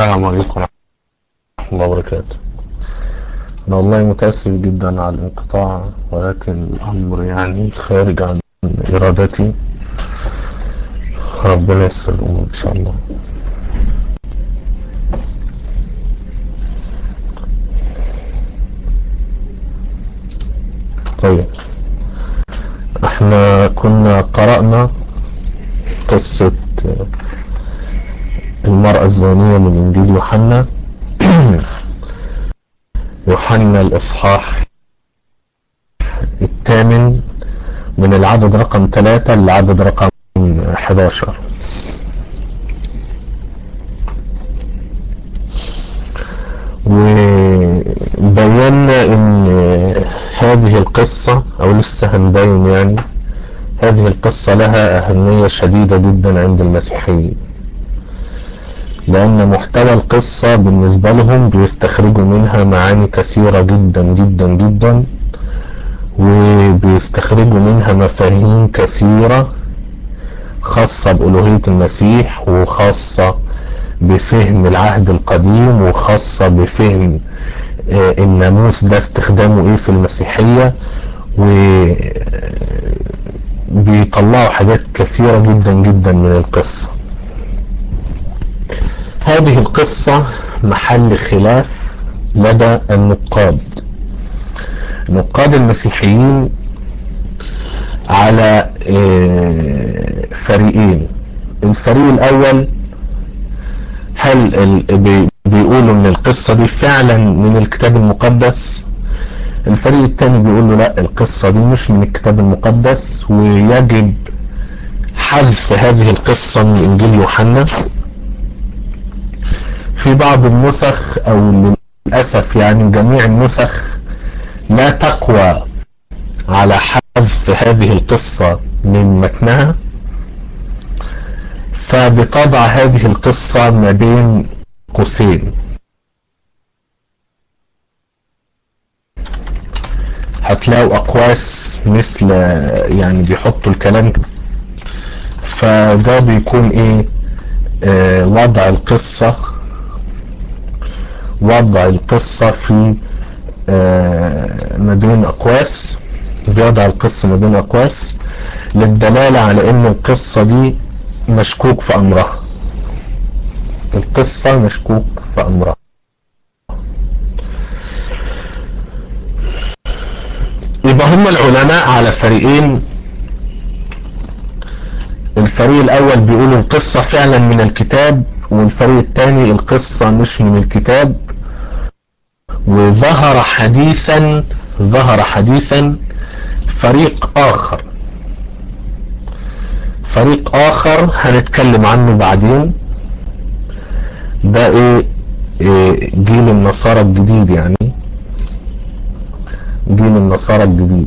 السلام عليكم ورحمة الله وبركاته أنا والله متأسف جدا على الانقطاع ولكن الأمر يعني خارج عن إرادتي ربنا يسر الأمور إن شاء الله طيب احنا كنا قرأنا قصة المرأة الزانية من إنجيل يوحنا يوحنا الإصحاح الثامن من العدد رقم ثلاثة للعدد رقم 11 وبينا ان هذه القصة او لسه هنبين يعني هذه القصة لها اهمية شديدة جدا عند المسيحيين لان محتوى القصة بالنسبة لهم بيستخرجوا منها معاني كثيرة جدا جدا جدا وبيستخرجوا منها مفاهيم كثيرة خاصة بألوهية المسيح وخاصة بفهم العهد القديم وخاصة بفهم الناموس ده استخدامه ايه في المسيحية وبيطلعوا حاجات كثيرة جدا جدا من القصة هذه القصة محل خلاف لدى النقاد نقاد المسيحيين على فريقين الفريق الاول هل بيقولوا ان القصة دي فعلا من الكتاب المقدس الفريق الثاني بيقول له لا القصة دي مش من الكتاب المقدس ويجب حذف هذه القصة من انجيل يوحنا في بعض النسخ او للأسف يعني جميع النسخ لا تقوى على حذف هذه القصة من متنها فبتضع هذه القصة ما بين قوسين هتلاقوا أقواس مثل يعني بيحطوا الكلام فده بيكون ايه آه وضع القصة وضع القصة في آه ما بين أقواس بيضع القصة ما بين أقواس للدلالة على ان القصة دي مشكوك في امرها القصة مشكوك في امرها يبقى هم العلماء على فريقين الفريق الاول بيقولوا القصة فعلا من الكتاب والفريق الثاني القصة مش من الكتاب وظهر حديثا ظهر حديثا فريق اخر فريق اخر هنتكلم عنه بعدين ده ايه, إيه جيل النصارى الجديد يعني جيل النصارى الجديد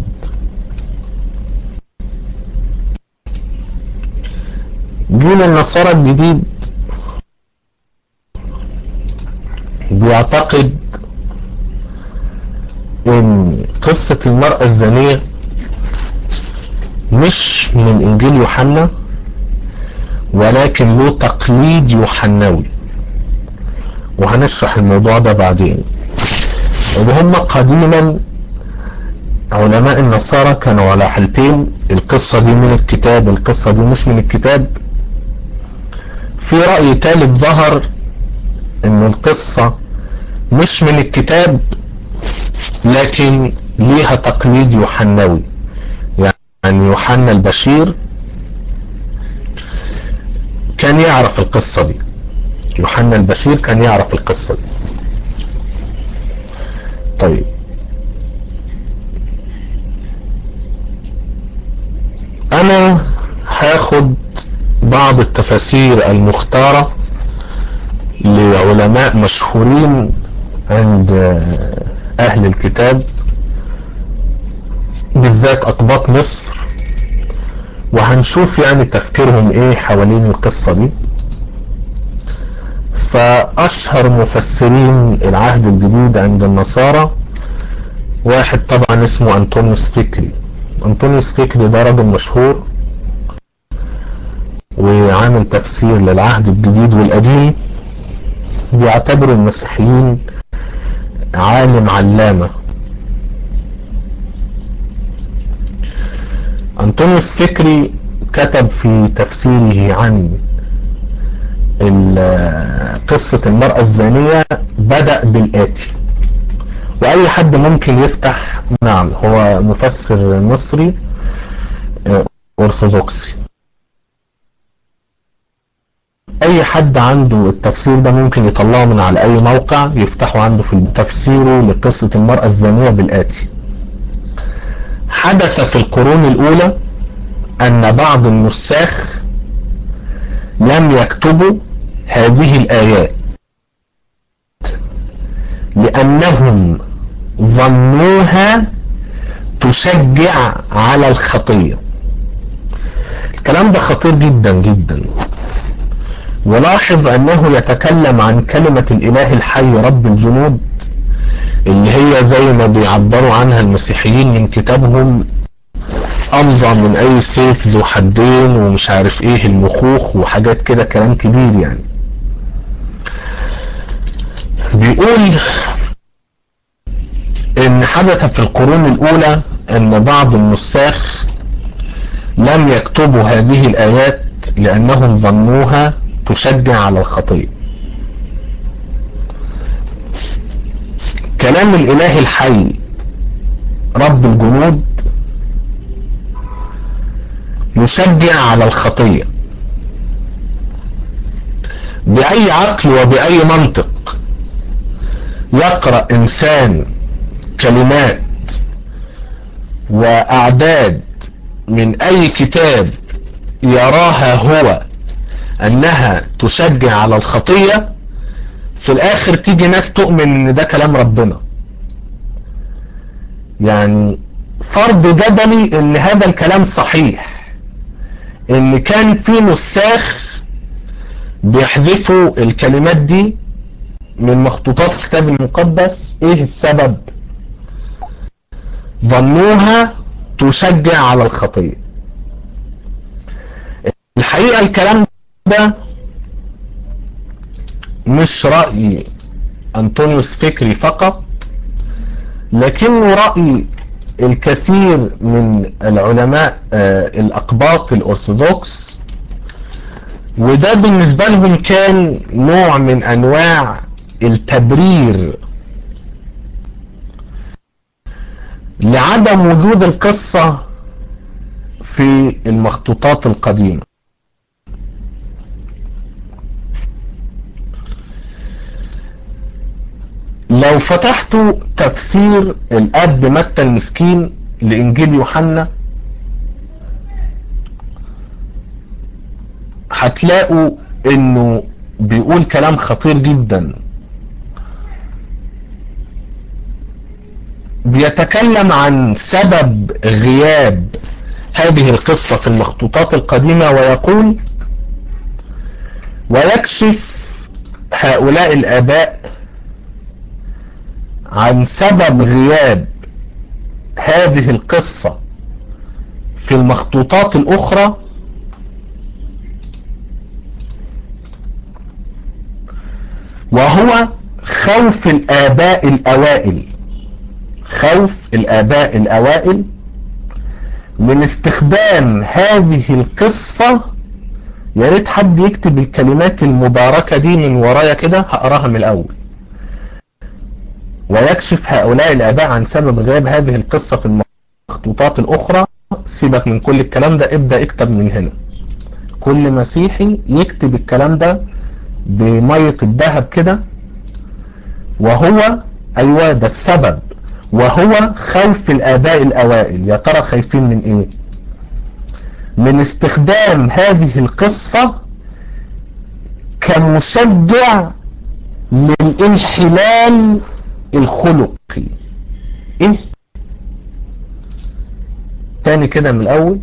جيل النصارى الجديد بيعتقد ان قصة المرأة الزانية مش من انجيل يوحنا ولكن له تقليد يوحنوي وهنشرح الموضوع ده بعدين وهم قديما علماء النصارى كانوا على حالتين القصة دي من الكتاب القصة دي مش من الكتاب في رأي ثالث ظهر ان القصة مش من الكتاب لكن ليها تقليد يوحنوي يعني يوحنا البشير كان يعرف القصة دي يوحنا البشير كان يعرف القصة دي طيب انا هاخد بعض التفاسير المختارة لعلماء مشهورين عند اهل الكتاب بالذات اقباط مصر وهنشوف يعني تفكيرهم ايه حوالين القصة دي فاشهر مفسرين العهد الجديد عند النصارى واحد طبعا اسمه انطونيوس فكري انطونيوس فكري ده راجل مشهور وعامل تفسير للعهد الجديد والقديم بيعتبروا المسيحيين عالم علامة أنطونيوس فكري كتب في تفسيره عن قصة المرأة الزانية بدأ بالآتي وأي حد ممكن يفتح نعم هو مفسر مصري أرثوذكسي أي حد عنده التفسير ده ممكن يطلعه من على أي موقع يفتحه عنده في تفسيره لقصة المرأة الزانية بالآتي حدث في القرون الأولى أن بعض النساخ لم يكتبوا هذه الآيات لأنهم ظنوها تشجع على الخطية الكلام ده خطير جدا جدا ولاحظ أنه يتكلم عن كلمة الإله الحي رب الجنود اللي هي زي ما بيعبروا عنها المسيحيين من كتابهم أمضى من أي سيف ذو حدين ومش عارف إيه المخوخ وحاجات كده كلام كبير يعني بيقول ان حدث في القرون الاولى ان بعض النساخ لم يكتبوا هذه الايات لانهم ظنوها تشجع على الخطية كلام الاله الحي رب الجنود يشجع على الخطية بأي عقل وبأي منطق يقرأ إنسان كلمات وأعداد من أي كتاب يراها هو أنها تشجع على الخطية في الآخر تيجي ناس تؤمن أن ده كلام ربنا يعني فرض جدلي أن هذا الكلام صحيح أن كان في نساخ بيحذفوا الكلمات دي من مخطوطات الكتاب المقدس ايه السبب ظنوها تشجع على الخطية الحقيقة الكلام ده مش رأي أنطونيوس فكري فقط لكنه رأي الكثير من العلماء الأقباط الأرثوذكس وده بالنسبة لهم كان نوع من أنواع التبرير لعدم وجود القصة في المخطوطات القديمة لو فتحتوا تفسير الأب متى المسكين لإنجيل يوحنا هتلاقوا انه بيقول كلام خطير جدا بيتكلم عن سبب غياب هذه القصة في المخطوطات القديمة ويقول ويكشف هؤلاء الآباء عن سبب غياب هذه القصة في المخطوطات الأخرى وهو خوف الآباء الأوائل خوف الآباء الأوائل من استخدام هذه القصة يا ريت حد يكتب الكلمات المباركة دي من ورايا كده هقراها من الأول ويكشف هؤلاء الآباء عن سبب غياب هذه القصة في المخطوطات الأخرى سيبك من كل الكلام ده ابدأ اكتب من هنا كل مسيحي يكتب الكلام ده بمية الذهب كده وهو ايوه ده السبب وهو خوف الاباء الاوائل يا ترى خايفين من ايه من استخدام هذه القصة كمشجع للانحلال الخلقي ايه تاني كده من الاول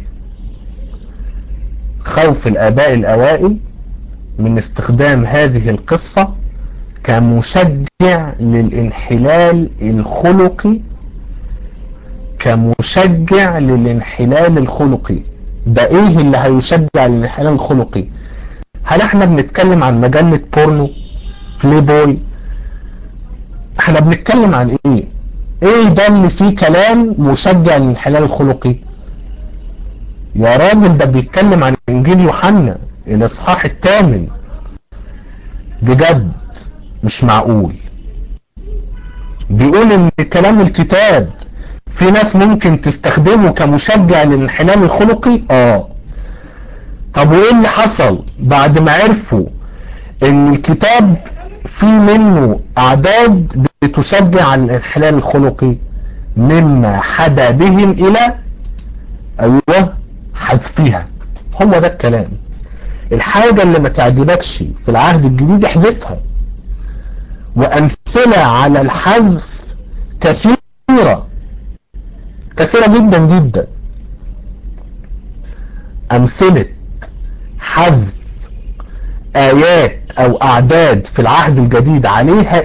خوف الاباء الاوائل من استخدام هذه القصة كمشجع للانحلال الخلقي كمشجع للانحلال الخلقي ده ايه اللي هيشجع للانحلال الخلقي هل احنا بنتكلم عن مجلة بورنو بلاي بوي احنا بنتكلم عن ايه ايه ده اللي فيه كلام مشجع للانحلال الخلقي يا راجل ده بيتكلم عن انجيل يوحنا الاصحاح الثامن بجد مش معقول بيقول ان كلام الكتاب في ناس ممكن تستخدمه كمشجع للانحلال الخلقي اه طب وايه اللي حصل بعد ما عرفوا ان الكتاب في منه اعداد بتشجع على الانحلال الخلقي مما حدا بهم الى ايوه حذفها هو ده الكلام الحاجة اللي ما تعجبكش في العهد الجديد احذفها وامثلة على الحذف كثيرة كثيرة جدا جدا امثلة حذف ايات او اعداد في العهد الجديد عليها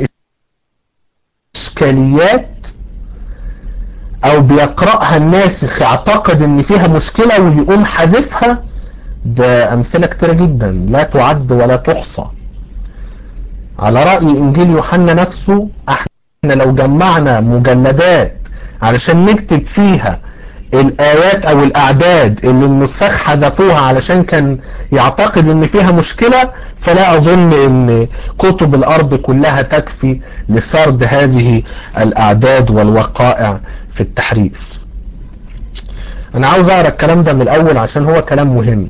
اشكاليات او بيقرأها الناسخ يعتقد ان فيها مشكلة ويقوم حذفها ده امثلة كتيرة جدا لا تعد ولا تحصى على رأي انجيل يوحنا نفسه احنا لو جمعنا مجلدات علشان نكتب فيها الايات او الاعداد اللي النساخ حذفوها علشان كان يعتقد ان فيها مشكلة فلا اظن ان كتب الارض كلها تكفي لسرد هذه الاعداد والوقائع في التحريف انا عاوز اقرا الكلام ده من الاول عشان هو كلام مهم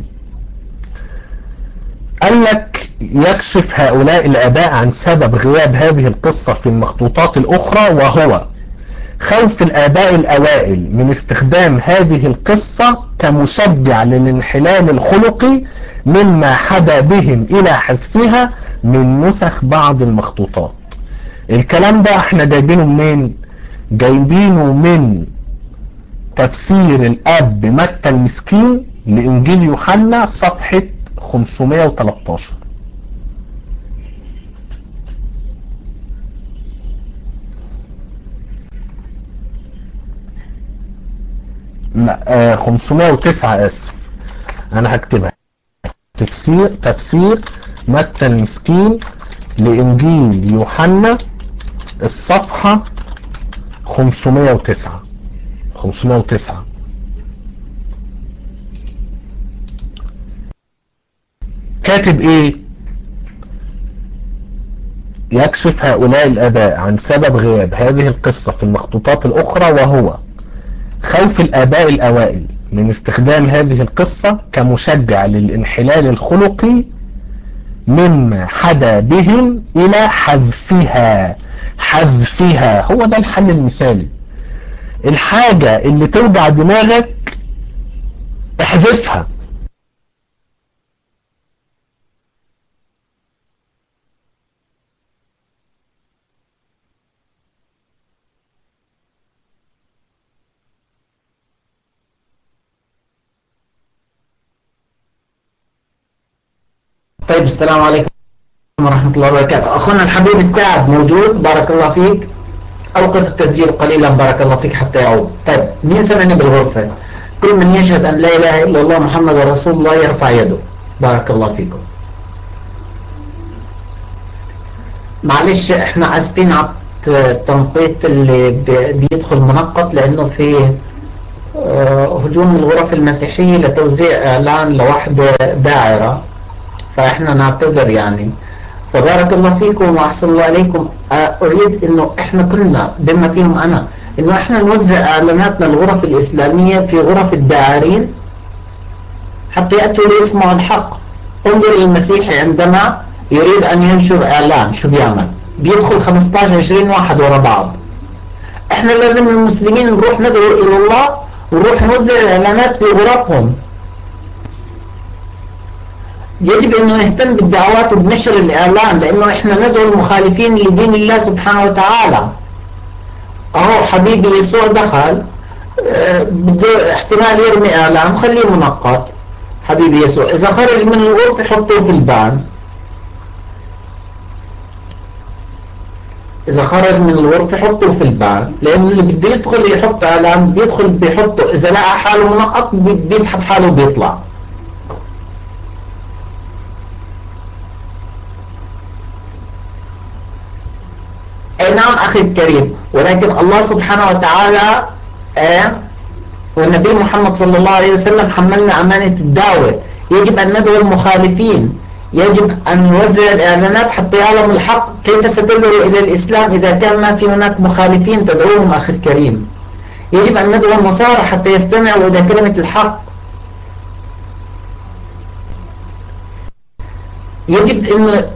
قال لك يكشف هؤلاء الاباء عن سبب غياب هذه القصة في المخطوطات الاخرى وهو خوف الآباء الأوائل من استخدام هذه القصة كمشجع للانحلال الخلقي مما حدا بهم إلى حذفها من نسخ بعض المخطوطات الكلام ده احنا جايبينه منين جايبينه من تفسير الأب متى المسكين لإنجيل يوحنا صفحة 513 لا آه 509 اسف انا هكتبها تفسير تفسير متى المسكين لانجيل يوحنا الصفحة 509 509 كاتب ايه يكشف هؤلاء الاباء عن سبب غياب هذه القصة في المخطوطات الاخرى وهو خوف الآباء الأوائل من استخدام هذه القصة كمشجع للانحلال الخلقي مما حدا بهم إلى حذفها حذفها هو ده الحل المثالي الحاجة اللي توجع دماغك احذفها طيب السلام عليكم ورحمة الله وبركاته أخونا الحبيب التعب موجود بارك الله فيك أوقف التسجيل قليلا بارك الله فيك حتى يعود طيب مين سمعني بالغرفة كل من يشهد أن لا إله إلا الله محمد رسول الله يرفع يده بارك الله فيكم معلش احنا اسفين على التنقيط اللي بيدخل منقط لانه في هجوم الغرف المسيحية لتوزيع اعلان لوحدة داعرة فاحنا نعتذر يعني فبارك الله فيكم واحسن الله عليكم اريد انه احنا كلنا بما فيهم انا انه احنا نوزع اعلاناتنا الغرف الاسلامية في غرف الداعرين حتى يأتوا ليسمعوا الحق انظر المسيحي عندما يريد ان ينشر اعلان شو بيعمل بيدخل 15 20 واحد ورا بعض احنا لازم المسلمين نروح ندعو الى الله ونروح نوزع الاعلانات في غرفهم يجب انه نهتم بالدعوات وبنشر الاعلان لانه احنا ندعو المخالفين لدين الله سبحانه وتعالى اهو حبيبي يسوع دخل بده احتمال يرمي اعلان خليه منقط حبيبي يسوع اذا خرج من الغرفة حطوه في البان اذا خرج من الغرفة حطوه في البان لان اللي بده يدخل يحط اعلان بيدخل بيحطه اذا لقى حاله منقط بيسحب حاله وبيطلع نعم أخي الكريم ولكن الله سبحانه وتعالى آه والنبي محمد صلى الله عليه وسلم حملنا أمانة الدعوة يجب أن ندعو المخالفين يجب أن نوزع الإعلانات حتى يعلموا الحق كيف ستدعو إلى الإسلام إذا كان ما في هناك مخالفين تدعوهم أخي الكريم يجب أن ندعو النصارى حتى يستمعوا إلى كلمة الحق يجب أن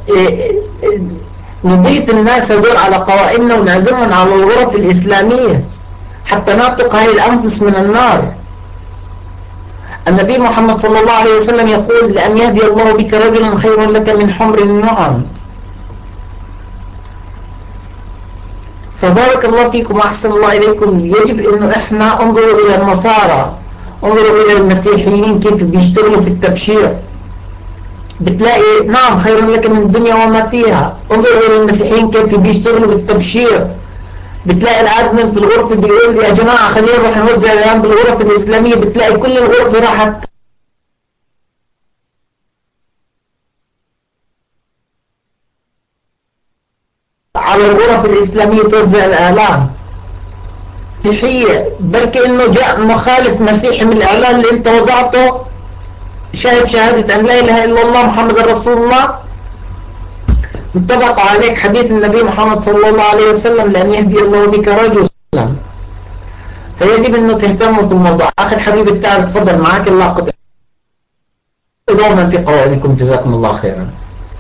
نضيف الناس هدول على قوائمنا ونعزمهم على الغرف الإسلامية حتى نعتق هذه الأنفس من النار النبي محمد صلى الله عليه وسلم يقول لأن يهدي الله بك رجلا خير لك من حمر النعم فبارك الله فيكم وأحسن الله إليكم يجب أنه إحنا انظروا إلى النصارى انظروا إلى المسيحيين كيف بيشتغلوا في التبشير بتلاقي نعم خير لك من الدنيا وما فيها انظروا إلى المسيحيين كيف بيشتغلوا بالتبشير بتلاقي الادمن في الغرفة بيقول يا جماعة خلينا نروح نوزع الان بالغرف الاسلامية بتلاقي كل الغرفة راحت على الغرف الاسلامية توزع الاعلام مسيحية بلكي انه جاء مخالف مسيحي من الاعلان اللي انت وضعته شاهد شهادة ان لا اله الا الله محمد رسول الله اتفق عليك حديث النبي محمد صلى الله عليه وسلم لأن يهدي الله بك رجلا فيجب أنه تهتموا في الموضوع أخي الحبيب التعب تفضل معك الله قد دوما في قوائمكم جزاكم الله خيرا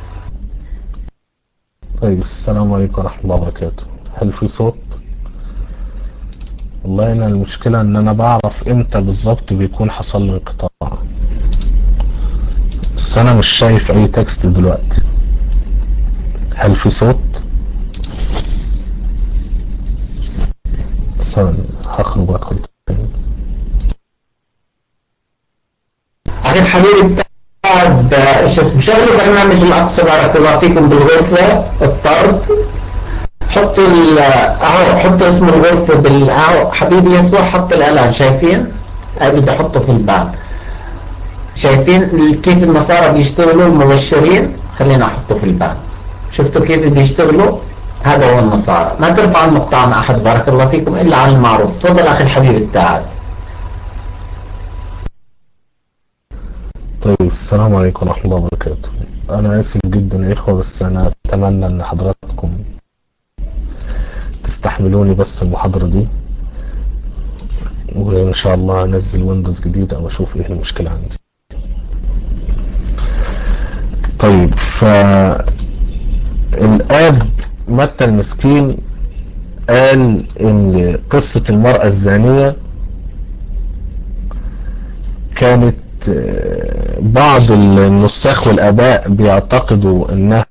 طيب السلام عليكم ورحمة الله وبركاته هل في صوت والله أنا المشكلة أن أنا بعرف إمتى بالظبط بيكون حصل لي انقطاع بس أنا مش شايف أي تكست دلوقتي هل في صوت ثانية هخرج وادخل تاني أخي الحبيب بعد ايش اسمه شغلوا برنامج الأقصى بارك الله فيكم بالغرفة الطرد حطوا ال اهو حطوا اسم الغرفة بال اهو حبيبي يسوع حط الإعلان شايفين؟ أنا بدي أحطه في الباب شايفين كيف النصارى بيشتغلوا المبشرين خلينا أحطه في الباب شفتوا كيف بيشتغلوا هذا هو النصارى ما ترفع المقطع عن أحد بارك الله فيكم إلا عن المعروف تفضل أخي الحبيب التاعد طيب السلام عليكم ورحمة الله وبركاته أنا آسف جدا يا إخوة بس أنا أتمنى أن حضراتكم تستحملوني بس المحاضرة دي وإن شاء الله أنزل ويندوز جديد أو أشوف إيه المشكلة عندي طيب ف الآب متى المسكين قال ان قصة المرأة الزانية كانت بعض النساخ والآباء بيعتقدوا انها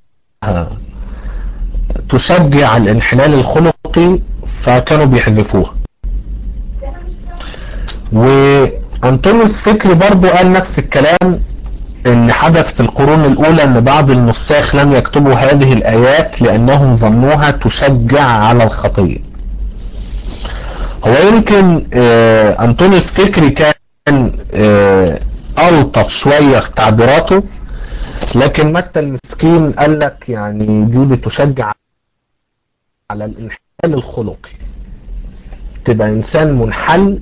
تشجع الانحلال الخلقي فكانوا بيحذفوها وانطونيوس فكري برضو قال نفس الكلام ان حدث في القرون الاولى ان بعض النساخ لم يكتبوا هذه الايات لانهم ظنوها تشجع على الخطية هو يمكن آه انطونيوس فكري كان آه الطف شوية في تعبيراته لكن متى المسكين قال لك يعني دي بتشجع على الانحلال الخلقي تبقى انسان منحل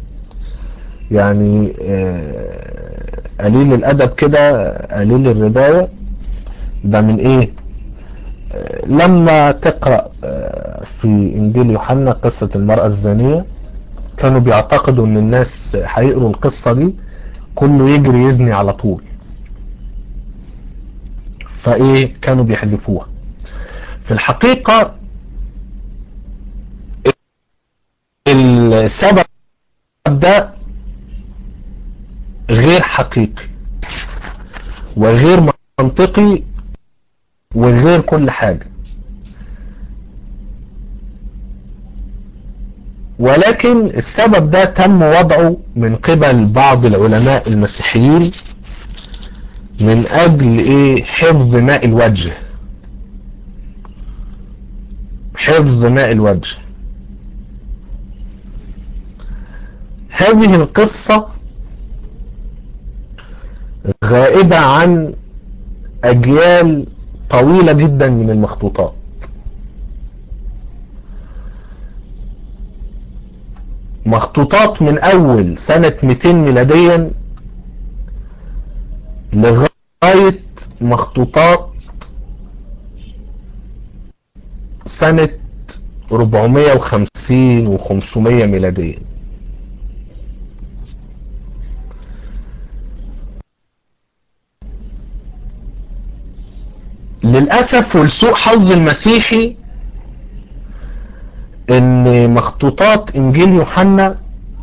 يعني آه قليل الادب كده قليل الرباية ده من ايه آه لما تقرأ آه في انجيل يوحنا قصة المرأة الزانية كانوا بيعتقدوا ان الناس هيقروا القصة دي كله يجري يزني على طول فايه كانوا بيحذفوها في الحقيقة السبب ده غير حقيقي وغير منطقي وغير كل حاجة ولكن السبب ده تم وضعه من قبل بعض العلماء المسيحيين من اجل ايه حفظ ماء الوجه حفظ ماء الوجه هذه القصة غائبة عن أجيال طويلة جدا من المخطوطات مخطوطات من اول سنة 200 ميلاديا لغاية مخطوطات سنة 450 و 500 ميلاديا للأسف ولسوء حظ المسيحي ان مخطوطات انجيل يوحنا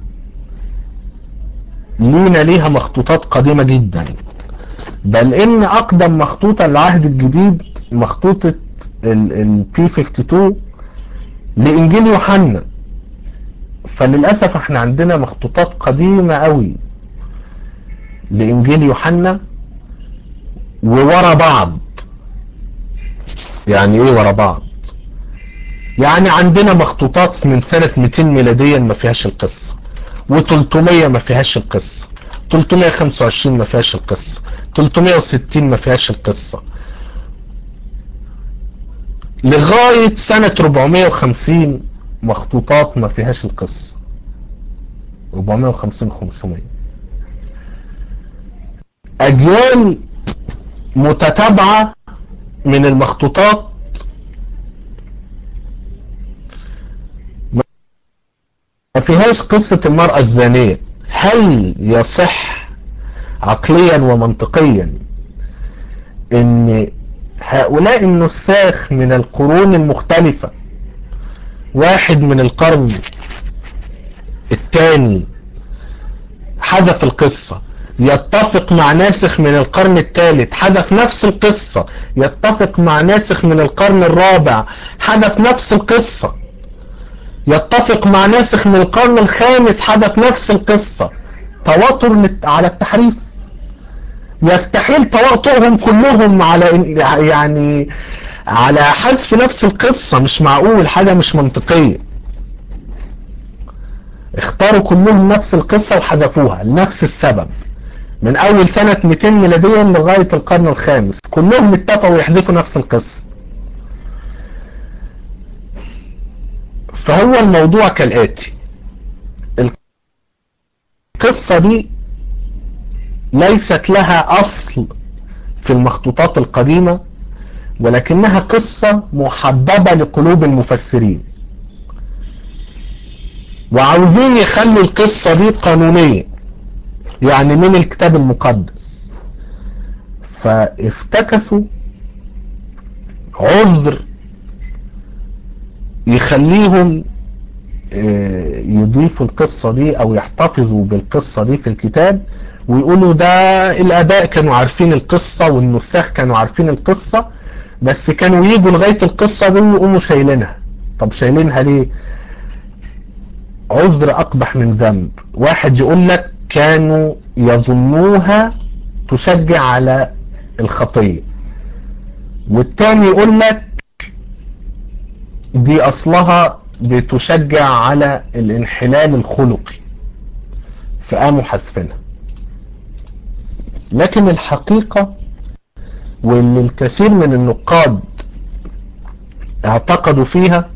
لينا ليها مخطوطات قديمة جدا بل ان اقدم مخطوطة العهد الجديد مخطوطة البي 52 لانجيل يوحنا فللأسف احنا عندنا مخطوطات قديمة قوي لانجيل يوحنا وورا بعض يعني ايه ورا بعض يعني عندنا مخطوطات من سنة 200 ميلاديا ما فيهاش القصة و300 ما فيهاش القصة 325 ما فيهاش القصة 360 ما فيهاش القصة لغاية سنة 450 مخطوطات ما فيهاش القصة 450 500 أجيال متتابعة من المخطوطات ما فيهاش قصة المرأة الزانية هل يصح عقليا ومنطقيا ان هؤلاء النساخ من القرون المختلفة واحد من القرن الثاني حذف القصة يتفق مع ناسخ من القرن الثالث حذف نفس القصة يتفق مع ناسخ من القرن الرابع حذف نفس القصة يتفق مع ناسخ من القرن الخامس حدث نفس القصة تواتر على التحريف يستحيل تواطؤهم كلهم على يعني على حذف نفس القصة مش معقول حاجة مش منطقية اختاروا كلهم نفس القصة وحذفوها لنفس السبب من اول سنة 200 ميلاديا لغاية القرن الخامس كلهم اتفقوا يحذفوا نفس القصة فهو الموضوع كالآتي القصة دي ليست لها أصل في المخطوطات القديمة ولكنها قصة محببة لقلوب المفسرين وعاوزين يخلوا القصة دي قانونية يعني من الكتاب المقدس فافتكسوا عذر يخليهم يضيفوا القصة دي او يحتفظوا بالقصة دي في الكتاب ويقولوا ده الاباء كانوا عارفين القصة والنساخ كانوا عارفين القصة بس كانوا يجوا لغاية القصة دي ويقوموا شايلينها طب شايلينها ليه عذر اقبح من ذنب واحد يقول لك كانوا يظنوها تشجع على الخطية والتاني يقول لك دي اصلها بتشجع على الانحلال الخلقي فقاموا حذفينها لكن الحقيقة واللي الكثير من النقاد اعتقدوا فيها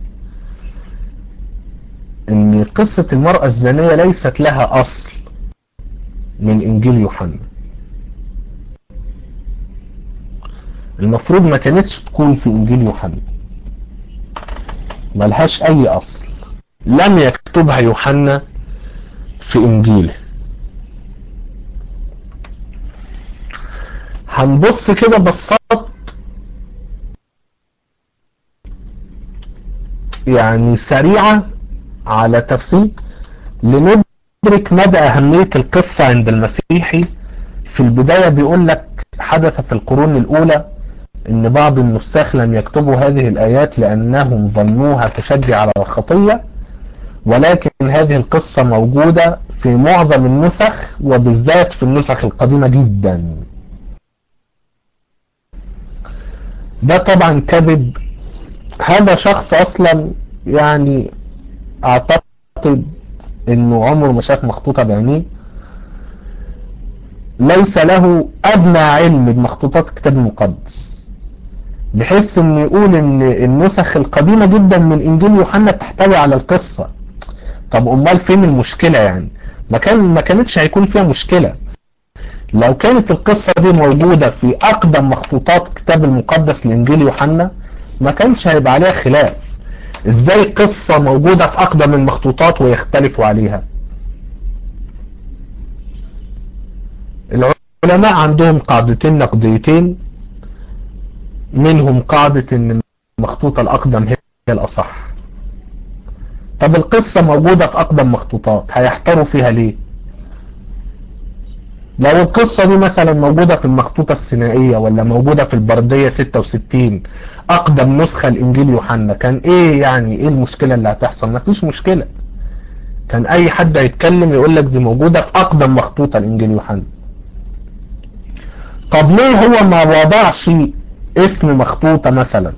ان قصة المرأة الزانية ليست لها اصل من انجيل يوحنا المفروض ما كانتش تكون في انجيل يوحنا ملهاش اي اصل لم يكتبها يوحنا في انجيله هنبص كده بصات يعني سريعة على تفصيل لندرك مدى اهمية القصة عند المسيحي في البداية بيقول لك حدث في القرون الاولى ان بعض النساخ لم يكتبوا هذه الايات لانهم ظنوها تشجع على الخطية ولكن هذه القصة موجودة في معظم النسخ وبالذات في النسخ القديمة جدا ده طبعا كذب هذا شخص اصلا يعني اعتقد انه عمره ما شاف مخطوطة بعينيه ليس له ادنى علم بمخطوطات الكتاب المقدس بحيث انه يقول ان النسخ القديمة جدا من انجيل يوحنا تحتوي على القصة طب امال فين المشكلة يعني ما كان ما كانتش هيكون فيها مشكلة لو كانت القصة دي موجودة في اقدم مخطوطات كتاب المقدس لانجيل يوحنا ما كانش هيبقى عليها خلاف ازاي قصة موجودة في اقدم المخطوطات ويختلفوا عليها العلماء عندهم قاعدتين نقديتين منهم قاعدة ان المخطوطة الاقدم هي الاصح طب القصة موجودة في اقدم مخطوطات هيحتاروا فيها ليه لو القصة دي مثلا موجودة في المخطوطة السينائية ولا موجودة في البردية 66 اقدم نسخة الانجيل يوحنا كان ايه يعني ايه المشكلة اللي هتحصل مفيش مشكلة كان اي حد هيتكلم يقول لك دي موجودة في اقدم مخطوطة الانجيل يوحنا طب ليه هو ما وضعش اسم مخطوطة مثلا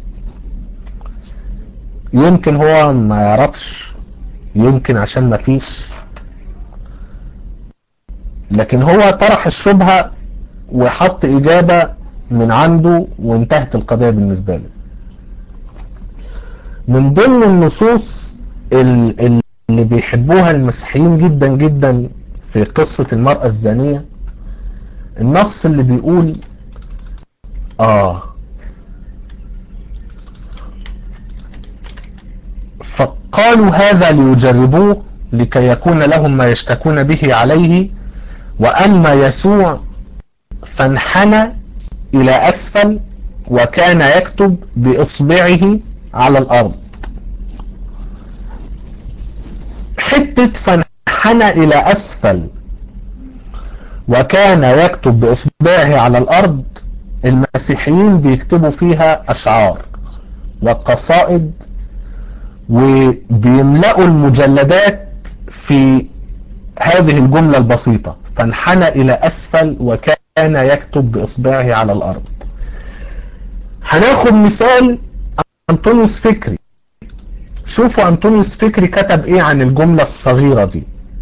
يمكن هو ما يعرفش يمكن عشان ما فيش لكن هو طرح الشبهة وحط إجابة من عنده وانتهت القضية بالنسبة له من ضمن النصوص اللي بيحبوها المسيحيين جدا جدا في قصة المرأة الزانية النص اللي بيقول آه فقالوا هذا ليجربوه لكي يكون لهم ما يشتكون به عليه وأما يسوع فانحنى إلى أسفل وكان يكتب بإصبعه على الأرض حتة فانحنى إلى أسفل وكان يكتب بإصبعه على الأرض المسيحيين بيكتبوا فيها أشعار وقصائد وبيملأوا المجلدات في هذه الجملة البسيطة فانحنى إلى أسفل وكان يكتب بإصبعه على الأرض هناخد مثال أنطونيوس فكري شوفوا أنطونيوس فكري كتب إيه عن الجملة الصغيرة دي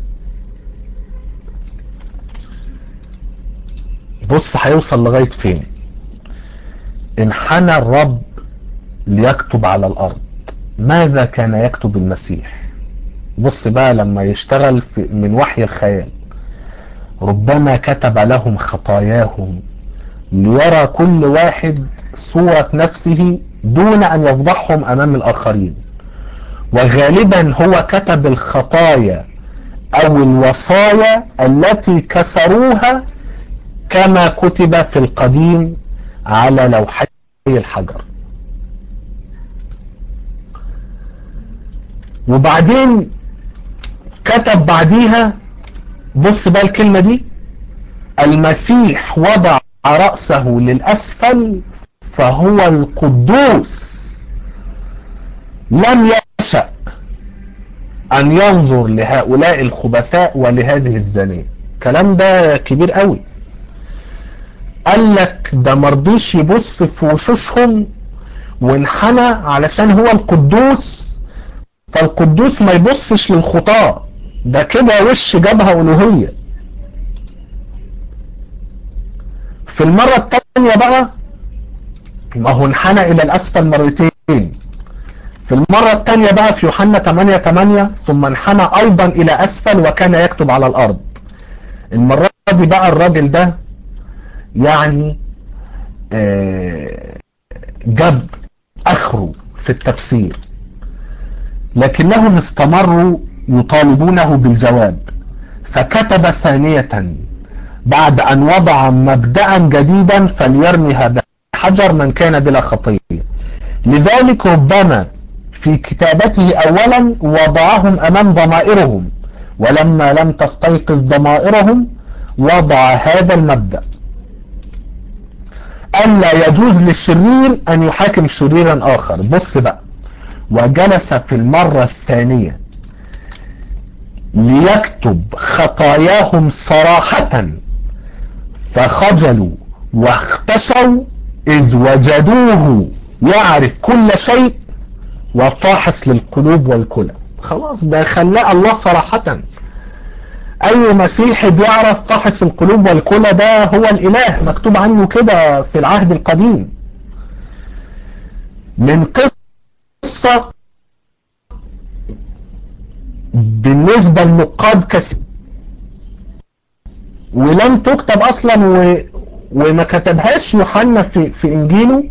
بص هيوصل لغاية فين انحنى الرب ليكتب على الأرض ماذا كان يكتب المسيح بص بقى لما يشتغل في من وحي الخيال ربما كتب لهم خطاياهم ليرى كل واحد صورة نفسه دون أن يفضحهم أمام الآخرين وغالبا هو كتب الخطايا أو الوصايا التي كسروها كما كتب في القديم على لوحي الحجر وبعدين كتب بعديها بص بقى الكلمة دي المسيح وضع رأسه للأسفل فهو القدوس لم يشأ أن ينظر لهؤلاء الخبثاء ولهذه الزانية الكلام ده كبير قوي قال لك ده مرضيش يبص في وشوشهم وانحنى علشان هو القدوس فالقدوس ما يبصش للخطاة ده كده وش جبهة ألوهية في المرة الثانية بقى ما هو انحنى إلى الأسفل مرتين في المرة الثانية بقى في يوحنا 8 8 ثم انحنى أيضا إلى أسفل وكان يكتب على الأرض المرة دي بقى الراجل ده يعني جاب أخره في التفسير لكنهم استمروا يطالبونه بالجواب فكتب ثانية بعد أن وضع مبدأ جديدا فليرمها بحجر من كان بلا خطية لذلك ربما في كتابته أولا وضعهم أمام ضمائرهم ولما لم تستيقظ ضمائرهم وضع هذا المبدأ ألا يجوز للشرير أن يحاكم شريرا آخر بص بقى وجلس في المرة الثانية ليكتب خطاياهم صراحة فخجلوا واختشوا إذ وجدوه يعرف كل شيء وفاحص للقلوب والكلى خلاص ده خلاه الله صراحة أي مسيحي بيعرف فاحص القلوب والكلى ده هو الإله مكتوب عنه كده في العهد القديم من قصة بالنسبة لنقاد كثير ولم تكتب اصلا و... وما كتبهاش يوحنا في, في انجيله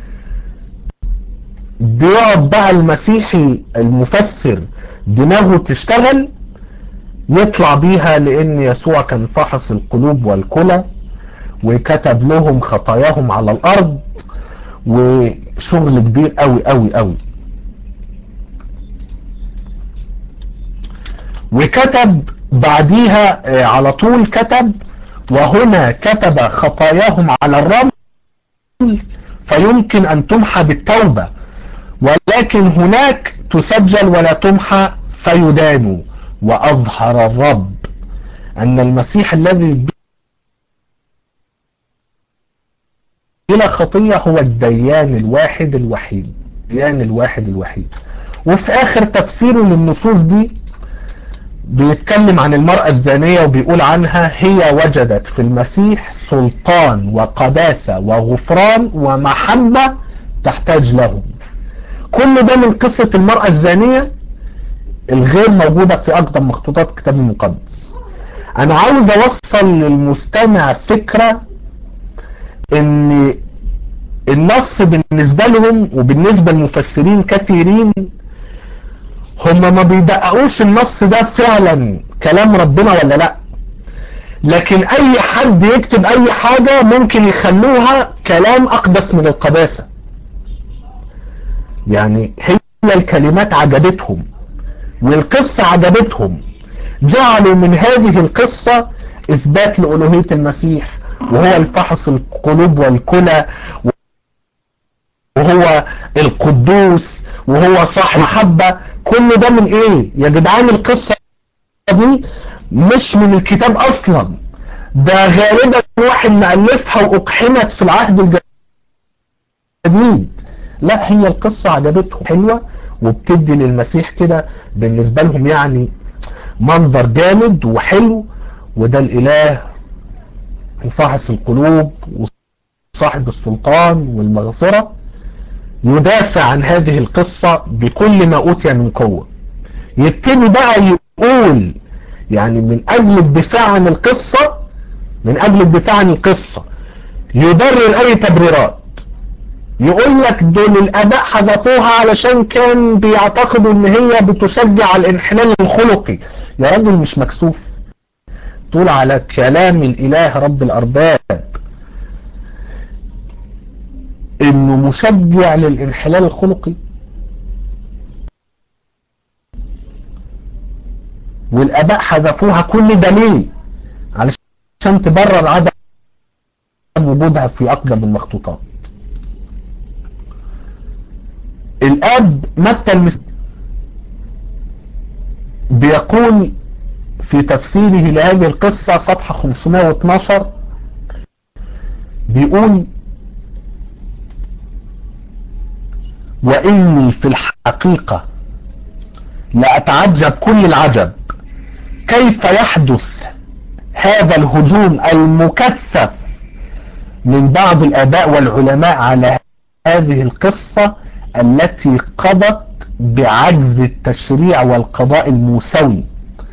بيقعد بقى المسيحي المفسر دماغه تشتغل يطلع بيها لان يسوع كان فحص القلوب والكلى وكتب لهم خطاياهم على الارض وشغل كبير قوي قوي قوي وكتب بعديها على طول كتب وهنا كتب خطاياهم على الرمل فيمكن ان تمحى بالتوبة ولكن هناك تسجل ولا تمحى فيدان واظهر الرب ان المسيح الذي بلا خطية هو الديان الواحد الوحيد الديان الواحد الوحيد وفي اخر تفسيره للنصوص دي بيتكلم عن المرأة الزانية وبيقول عنها هي وجدت في المسيح سلطان وقداسة وغفران ومحبة تحتاج لهم كل ده من قصة المرأة الزانية الغير موجودة في أقدم مخطوطات الكتاب المقدس أنا عاوز أوصل للمستمع فكرة إن النص بالنسبة لهم وبالنسبة لمفسرين كثيرين هم ما بيدققوش النص ده فعلا كلام ربنا ولا لا لكن اي حد يكتب اي حاجة ممكن يخلوها كلام اقدس من القداسة يعني هي الكلمات عجبتهم والقصة عجبتهم جعلوا من هذه القصة اثبات لألوهية المسيح وهو الفحص القلوب والكلى وهو القدوس وهو صاحب محبة كل ده من ايه يا جدعان القصة دي مش من الكتاب اصلا ده غالبا واحد مألفها واقحمت في العهد الجديد لا هي القصة عجبتهم حلوة وبتدي للمسيح كده بالنسبة لهم يعني منظر جامد وحلو وده الاله وفاحص القلوب وصاحب السلطان والمغفرة يدافع عن هذه القصة بكل ما أوتي من قوة يبتدي بقى يقول يعني من أجل الدفاع عن القصة من أجل الدفاع عن القصة يبرر أي تبريرات يقول لك دول الآباء حذفوها علشان كان بيعتقدوا إن هي بتشجع الانحلال الخلقي يا راجل مش مكسوف تقول على كلام الإله رب الأرباب انه مشجع للانحلال الخلقي والاباء حذفوها كل ده ليه علشان تبرر عدم وجودها في اقدم المخطوطات الاب متى المس... بيقول في تفسيره لهذه القصة صفحة 512 بيقول وإني في الحقيقة لأتعجب كل العجب كيف يحدث هذا الهجوم المكثف من بعض الآباء والعلماء على هذه القصة التي قضت بعجز التشريع والقضاء الموسوي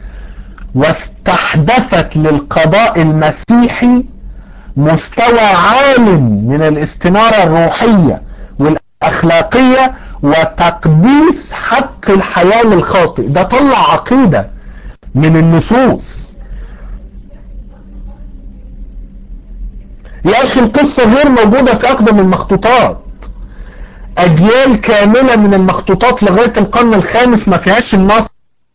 واستحدثت للقضاء المسيحي مستوى عال من الاستنارة الروحية والأخلاقية وتقديس حق الحياة للخاطئ ده طلع عقيدة من النصوص يا أخي القصة غير موجودة في أقدم المخطوطات أجيال كاملة من المخطوطات لغاية القرن الخامس ما فيهاش النص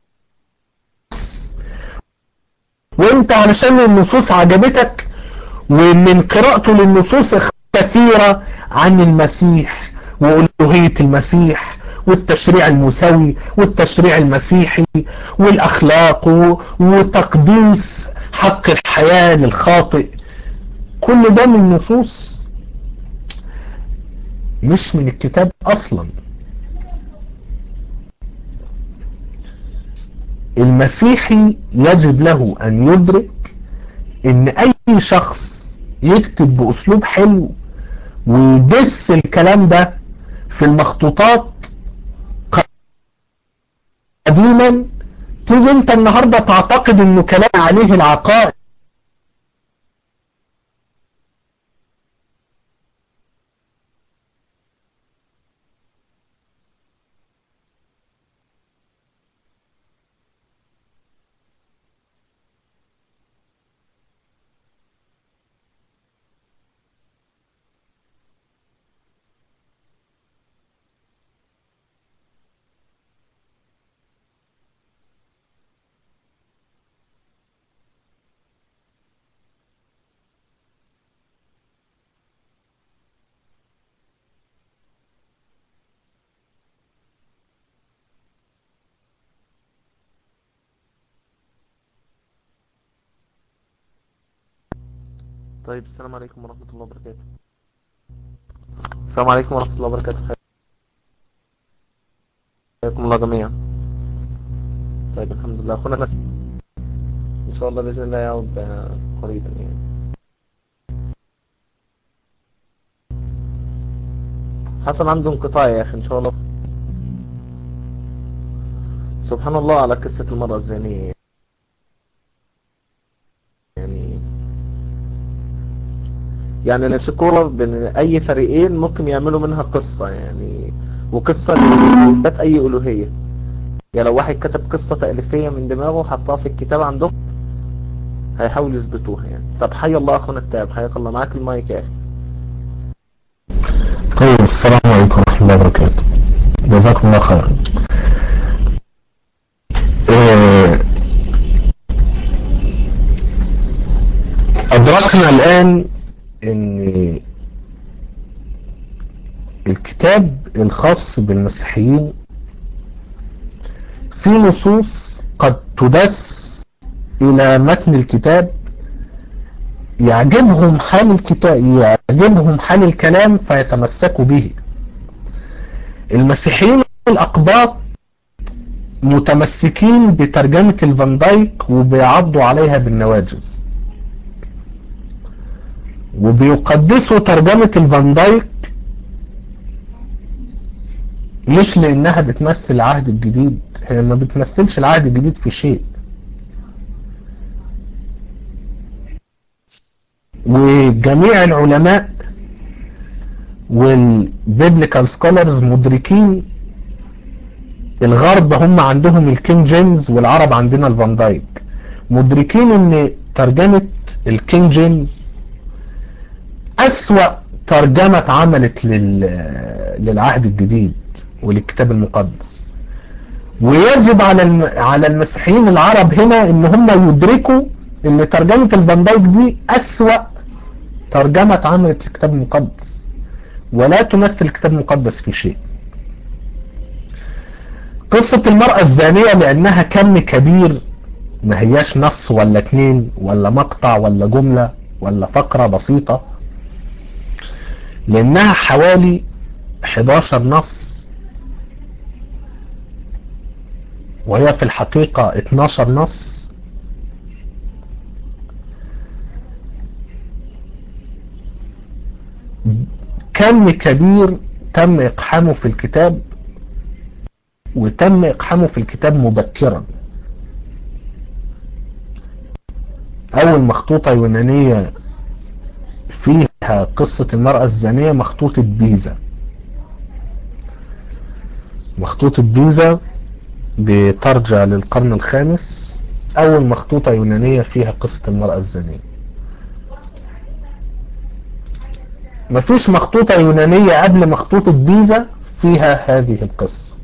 وانت علشان النصوص عجبتك ومن قراءته للنصوص كثيرة عن المسيح وألوهية المسيح والتشريع المسوي والتشريع المسيحي والأخلاق وتقديس حق الحياة للخاطئ كل ده من نصوص مش من الكتاب أصلا المسيحي يجب له أن يدرك ان اي شخص يكتب باسلوب حلو ويدس الكلام ده في المخطوطات قديما تيجي انت النهاردة تعتقد انه كلام عليه العقائد طيب السلام عليكم ورحمة الله وبركاته السلام عليكم ورحمة الله وبركاته حياكم الله جميعا طيب الحمد لله أخونا ناس إن شاء الله بإذن الله يعود آه، قريبا يعني حصل عنده انقطاع يا أخي إن شاء الله سبحان الله على قصة المرأة الزانية يعني يعني الكورة بين أي فريقين ممكن يعملوا منها قصة يعني وقصة لإثبات أي ألوهية يعني لو واحد كتب قصة تأليفية من دماغه وحطها في الكتاب عندهم هيحاولوا يثبتوها يعني طب حي الله أخونا التاب حياك الله معاك المايك يا أخي طيب السلام عليكم ورحمة الله وبركاته جزاكم الله خيرا آه، أدركنا الآن أن الكتاب الخاص بالمسيحيين في نصوص قد تدس إلى متن الكتاب يعجبهم حال الكتاب يعجبهم حال الكلام فيتمسكوا به المسيحيين الأقباط متمسكين بترجمة الفان دايك وبيعضوا عليها بالنواجز وبيقدسوا ترجمة الفان دايك مش لانها بتمثل العهد الجديد هي ما بتمثلش العهد الجديد في شيء وجميع العلماء والبيبليكال سكولرز مدركين الغرب هم عندهم الكين جيمز والعرب عندنا الفان دايك مدركين ان ترجمة الكين جيمز اسوأ ترجمة اتعملت لل... للعهد الجديد وللكتاب المقدس ويجب على الم... على المسيحيين العرب هنا ان هم يدركوا ان ترجمة الفان دايك دي اسوأ ترجمة اتعملت للكتاب المقدس ولا تمثل الكتاب المقدس في شيء قصة المرأة الزانية لأنها كم كبير ما هياش نص ولا اتنين ولا مقطع ولا جملة ولا فقرة بسيطة لأنها حوالي 11 نص وهي في الحقيقة 12 نص كم كبير تم إقحامه في الكتاب وتم إقحامه في الكتاب مبكرا أول مخطوطة يونانية فيها قصة المرأة الزانية مخطوطة بيزا مخطوطة بيزا بترجع للقرن الخامس أول مخطوطة يونانية فيها قصة المرأة الزانية مفيش مخطوطة يونانية قبل مخطوطة بيزا فيها هذه القصة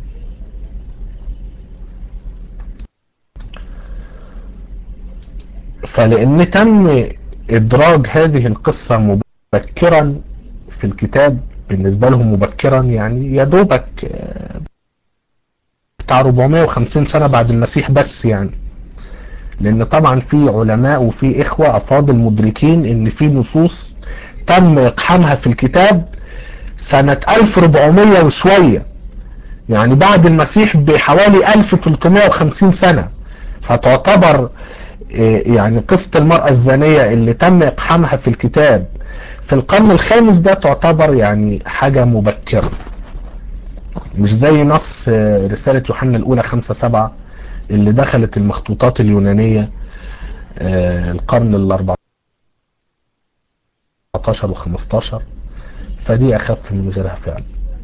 فلأن تم إدراج هذه القصة مبكرا في الكتاب بالنسبة لهم مبكرا يعني يا دوبك بتاع 450 سنة بعد المسيح بس يعني لأن طبعا في علماء وفي إخوة أفاضل مدركين إن في نصوص تم إقحامها في الكتاب سنة 1400 وشوية يعني بعد المسيح بحوالي 1350 سنة فتعتبر يعني قصة المرأة الزانية اللي تم إقحامها في الكتاب في القرن الخامس ده تعتبر يعني حاجة مبكرة مش زي نص رسالة يوحنا الأولى خمسة سبعة اللي دخلت المخطوطات اليونانية القرن ال 14 و 15 فدي اخف من غيرها فعلا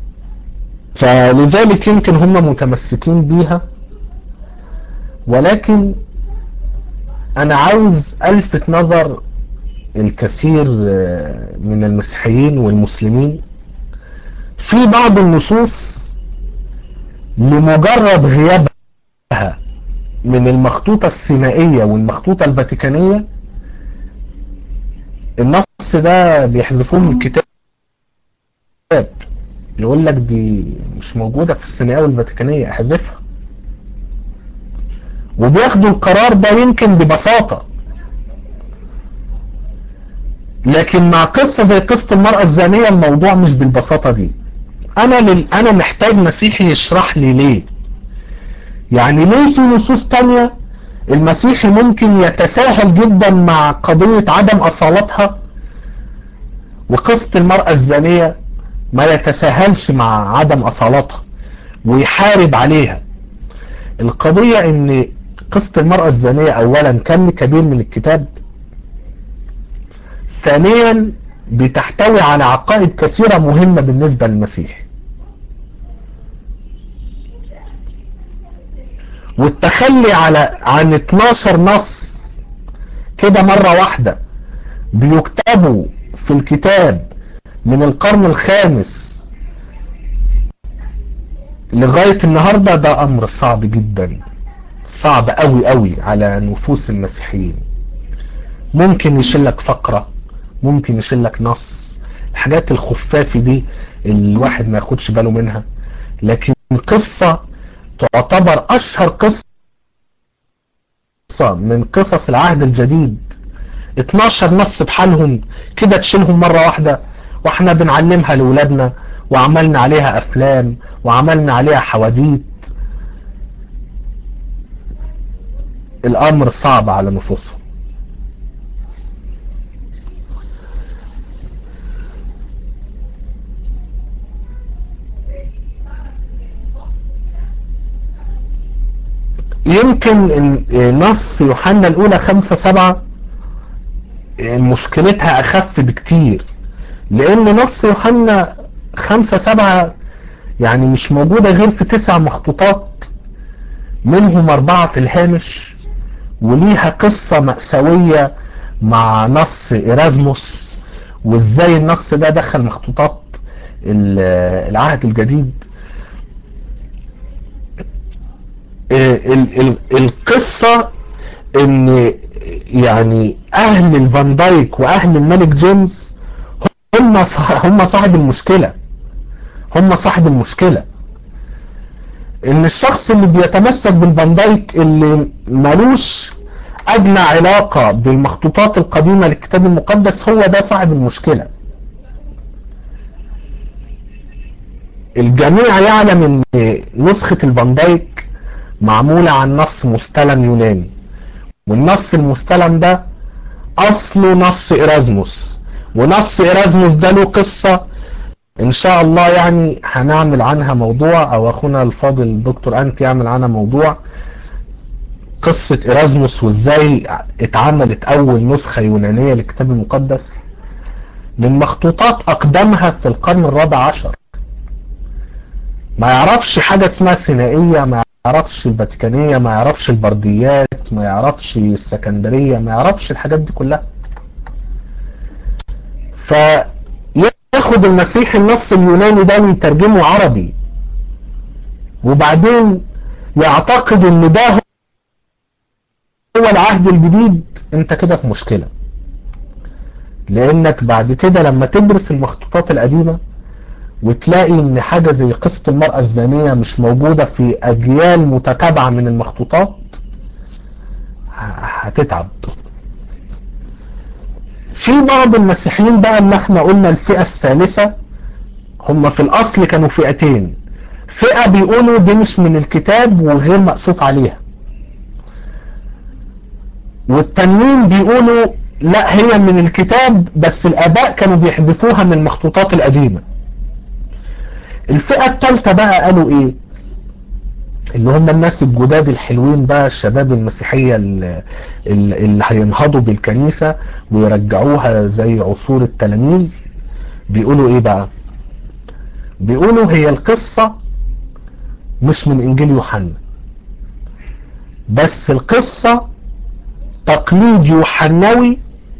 فلذلك يمكن هم متمسكين بيها ولكن انا عاوز الفت نظر الكثير من المسيحيين والمسلمين في بعض النصوص لمجرد غيابها من المخطوطة السينائية والمخطوطة الفاتيكانية النص ده بيحذفوه من الكتاب يقول لك دي مش موجودة في السينائية والفاتيكانية احذفها وبياخدوا القرار ده يمكن ببساطة لكن مع قصة زي قصة المرأة الزانية الموضوع مش بالبساطة دي انا لل... انا محتاج مسيحي يشرح لي ليه يعني ليه في نصوص تانية المسيحي ممكن يتساهل جدا مع قضية عدم اصالتها وقصة المرأة الزانية ما يتساهلش مع عدم اصالتها ويحارب عليها القضية ان قصة المرأة الزانية اولا كم كبير من الكتاب ثانيا بتحتوي على عقائد كثيرة مهمة بالنسبة للمسيح والتخلي على عن 12 نص كده مرة واحدة بيكتبوا في الكتاب من القرن الخامس لغاية النهاردة ده امر صعب جدا صعب قوي قوي على نفوس المسيحيين ممكن يشلك فقرة ممكن يشلك نص الحاجات الخفافي دي الواحد ما ياخدش باله منها لكن قصة تعتبر اشهر قصة من قصص العهد الجديد 12 نص بحالهم كده تشيلهم مرة واحدة واحنا بنعلمها لولادنا وعملنا عليها افلام وعملنا عليها حواديت الامر صعب على نفوسهم يمكن نص يوحنا الاولى خمسة سبعة مشكلتها اخف بكتير لان نص يوحنا خمسة سبعة يعني مش موجودة غير في تسع مخطوطات منهم اربعة في الهامش وليها قصة مأساوية مع نص إرازموس وازاي النص ده دخل مخطوطات العهد الجديد ال ال القصة ان يعني اهل الفان دايك واهل الملك جيمس هم هم صاحب المشكلة هم صاحب المشكلة ان الشخص اللي بيتمسك بالفان دايك اللي ملوش ادنى علاقة بالمخطوطات القديمة للكتاب المقدس هو ده صاحب المشكلة الجميع يعلم ان نسخة الفان دايك معمولة عن نص مستلم يوناني والنص المستلم ده اصله نص إرازموس ونص إرازموس ده له قصة ان شاء الله يعني هنعمل عنها موضوع او اخونا الفاضل الدكتور انت يعمل عنها موضوع قصة إرازموس وازاي اتعملت اول نسخة يونانية للكتاب المقدس من مخطوطات اقدمها في القرن الرابع عشر ما يعرفش حاجة اسمها سينائية ما يعرفش الفاتيكانية ما يعرفش البرديات ما يعرفش السكندرية ما يعرفش الحاجات دي كلها فياخد المسيح النص اليوناني ده ويترجمه عربي وبعدين يعتقد ان ده هو العهد الجديد انت كده في مشكلة لانك بعد كده لما تدرس المخطوطات القديمة وتلاقي ان حاجة زي قصة المرأة الزانية مش موجودة في اجيال متتابعة من المخطوطات هتتعب في بعض المسيحيين بقى اللي احنا قلنا الفئة الثالثة هم في الاصل كانوا فئتين فئة بيقولوا دي مش من الكتاب وغير مقصوف عليها والتانيين بيقولوا لا هي من الكتاب بس الاباء كانوا بيحذفوها من المخطوطات القديمة الفئة الثالثة بقى قالوا ايه اللي هم الناس الجداد الحلوين بقى الشباب المسيحية اللي, اللي هينهضوا بالكنيسة ويرجعوها زي عصور التلاميذ بيقولوا ايه بقى بيقولوا هي القصة مش من انجيل يوحنا بس القصة تقليد يوحنوي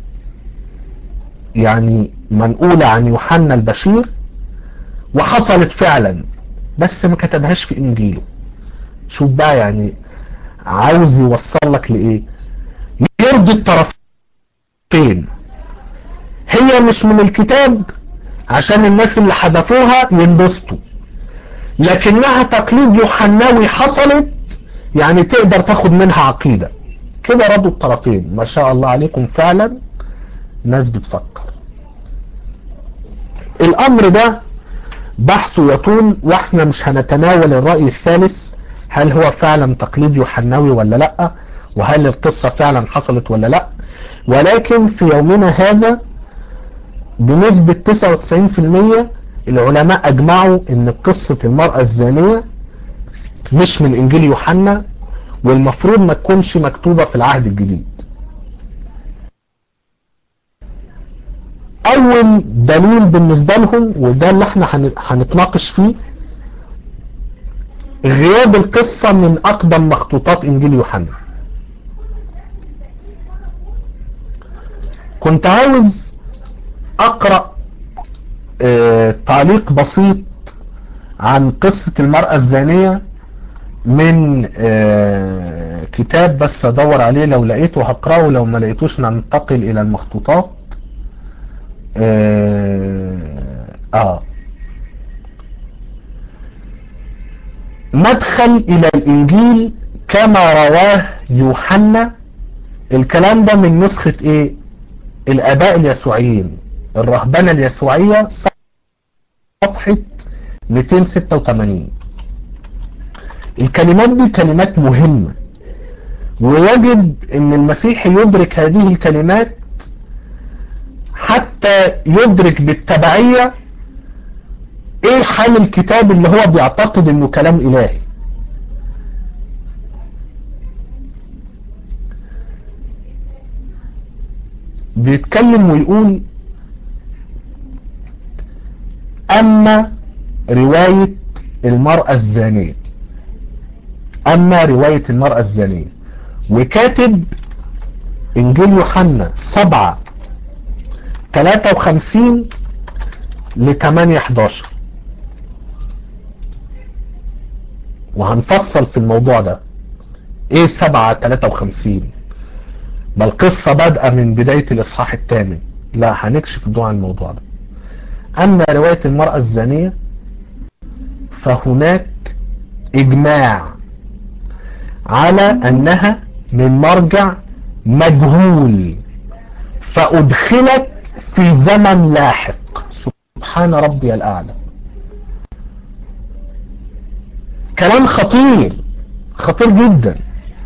يعني منقولة عن يوحنا البشير وحصلت فعلا بس ما كتبهاش في انجيله شوف بقى يعني عاوز يوصل لك لايه يرضي الطرفين هي مش من الكتاب عشان الناس اللي حذفوها ينبسطوا لكنها تقليد يوحناوي حصلت يعني تقدر تاخد منها عقيدة كده رضوا الطرفين ما شاء الله عليكم فعلا ناس بتفكر الامر ده بحثه يطول واحنا مش هنتناول الرأي الثالث هل هو فعلا تقليد يوحناوي ولا لا وهل القصة فعلا حصلت ولا لا ولكن في يومنا هذا بنسبة 99% العلماء اجمعوا ان قصة المرأة الزانية مش من انجيل يوحنا والمفروض ما تكونش مكتوبة في العهد الجديد اول دليل بالنسبة لهم وده اللي احنا هنتناقش فيه غياب القصة من اقدم مخطوطات انجيل يوحنا كنت عاوز اقرأ اه تعليق بسيط عن قصة المرأة الزانية من اه كتاب بس ادور عليه لو لقيته هقرأه لو ما لقيتوش ننتقل الى المخطوطات اه, آه. مدخل الى الانجيل كما رواه يوحنا الكلام ده من نسخة ايه الاباء اليسوعيين الرهبنة اليسوعية صفحة 286 الكلمات دي كلمات مهمة ويجب ان المسيح يدرك هذه الكلمات حتى يدرك بالتبعية ايه حال الكتاب اللي هو بيعتقد انه كلام الهي بيتكلم ويقول اما رواية المرأة الزانية اما رواية المرأة الزانية وكاتب انجيل يوحنا سبعة 53 ل 8 11 وهنفصل في الموضوع ده ايه 7 53 بل قصة بادئة من بداية الاصحاح الثامن لا هنكشف الضوء عن الموضوع ده اما رواية المرأة الزانية فهناك اجماع على انها من مرجع مجهول فادخلت في زمن لاحق سبحان ربي الأعلى كلام خطير خطير جدا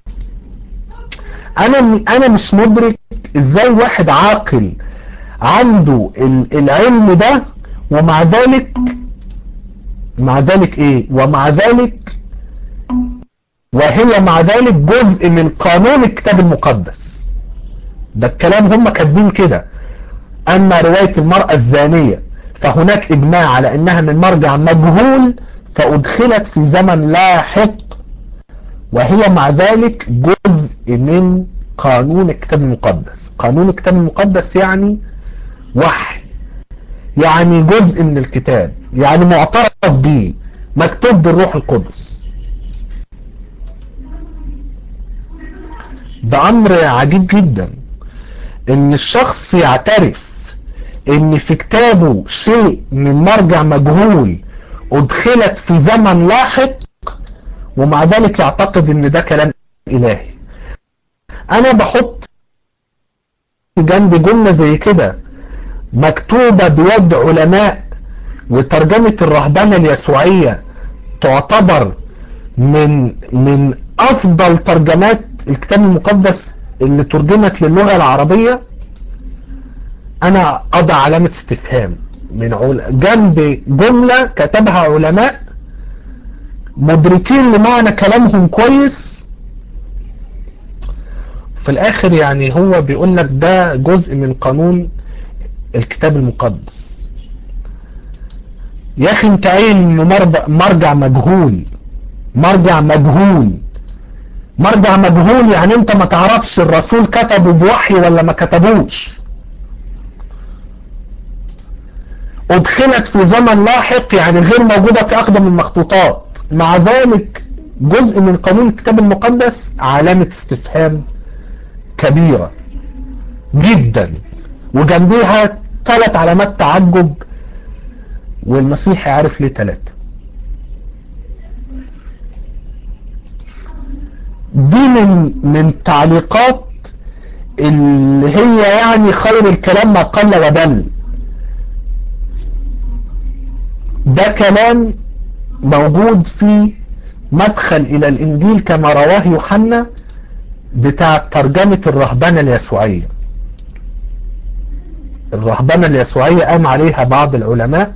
انا انا مش مدرك ازاي واحد عاقل عنده العلم ده ومع ذلك مع ذلك ايه ومع ذلك وهي مع ذلك جزء من قانون الكتاب المقدس ده الكلام هم كاتبين كده اما رواية المرأة الزانية فهناك اجماع على انها من مرجع مجهول فادخلت في زمن لاحق وهي مع ذلك جزء من قانون الكتاب المقدس قانون الكتاب المقدس يعني وحي يعني جزء من الكتاب يعني معترف به مكتوب بالروح القدس ده امر عجيب جدا ان الشخص يعترف ان في كتابه شيء من مرجع مجهول ادخلت في زمن لاحق ومع ذلك يعتقد ان ده كلام الهي انا بحط جنب جملة زي كده مكتوبة بيد علماء وترجمة الرهبنة اليسوعية تعتبر من من افضل ترجمات الكتاب المقدس اللي ترجمت للغة العربية انا اضع علامة استفهام من عل... جنب جملة كتبها علماء مدركين لمعنى كلامهم كويس في الاخر يعني هو بيقول لك ده جزء من قانون الكتاب المقدس يا اخي انت قايل انه مرجع مجهول مرجع مجهول مرجع مجهول يعني انت ما تعرفش الرسول كتبه بوحي ولا ما كتبوش ادخلت في زمن لاحق يعني غير موجودة في اقدم المخطوطات مع ذلك جزء من قانون الكتاب المقدس علامة استفهام كبيرة جدا وجنبيها ثلاث علامات تعجب والمسيح يعرف ليه ثلاثة دي من من تعليقات اللي هي يعني خير الكلام ما قل ودل ده كلام موجود في مدخل الى الانجيل كما رواه يوحنا بتاع ترجمة الرهبنة اليسوعية الرهبنة اليسوعية قام عليها بعض العلماء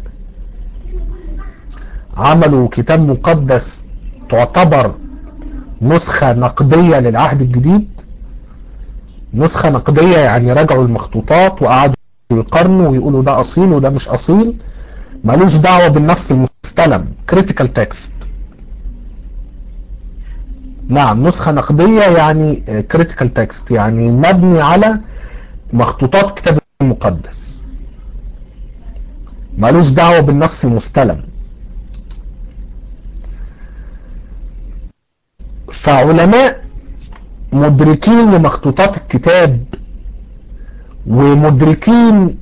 عملوا كتاب مقدس تعتبر نسخة نقدية للعهد الجديد نسخة نقدية يعني رجعوا المخطوطات وقعدوا يقارنوا ويقولوا ده أصيل وده مش أصيل ملوش دعوة بالنص المستلم critical text نعم نسخة نقدية يعني critical text يعني مبني على مخطوطات الكتاب المقدس ملوش دعوة بالنص المستلم فعلماء مدركين لمخطوطات الكتاب ومدركين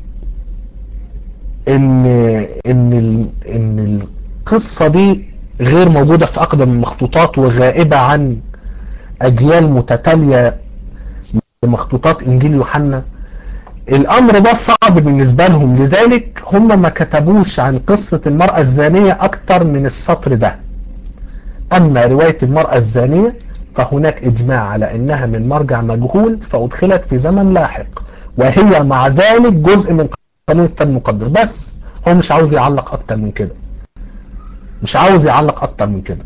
ان ان ان القصة دي غير موجودة في اقدم المخطوطات وغائبة عن اجيال متتالية لمخطوطات انجيل يوحنا الامر ده صعب بالنسبة لهم لذلك هم ما كتبوش عن قصة المرأة الزانية اكتر من السطر ده اما رواية المرأة الزانية فهناك اجماع على انها من مرجع مجهول فادخلت في زمن لاحق وهي مع ذلك جزء من قانون الكتاب المقدس بس هو مش عاوز يعلق اكتر من كده مش عاوز يعلق اكتر من كده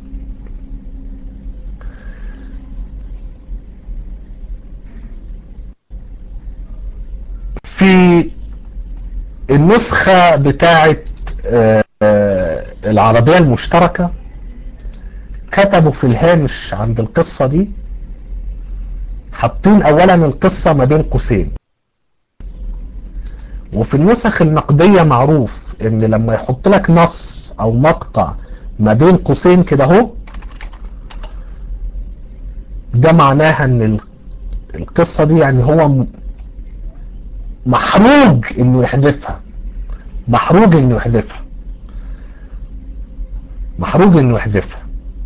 في النسخة بتاعة العربية المشتركة كتبوا في الهامش عند القصة دي حاطين اولا القصة ما بين قوسين وفي النسخ النقدية معروف ان لما يحط لك نص او مقطع ما بين قوسين كده اهو ده معناها ان القصة دي يعني هو محروج انه يحذفها محروج انه يحذفها محروج انه يحذفها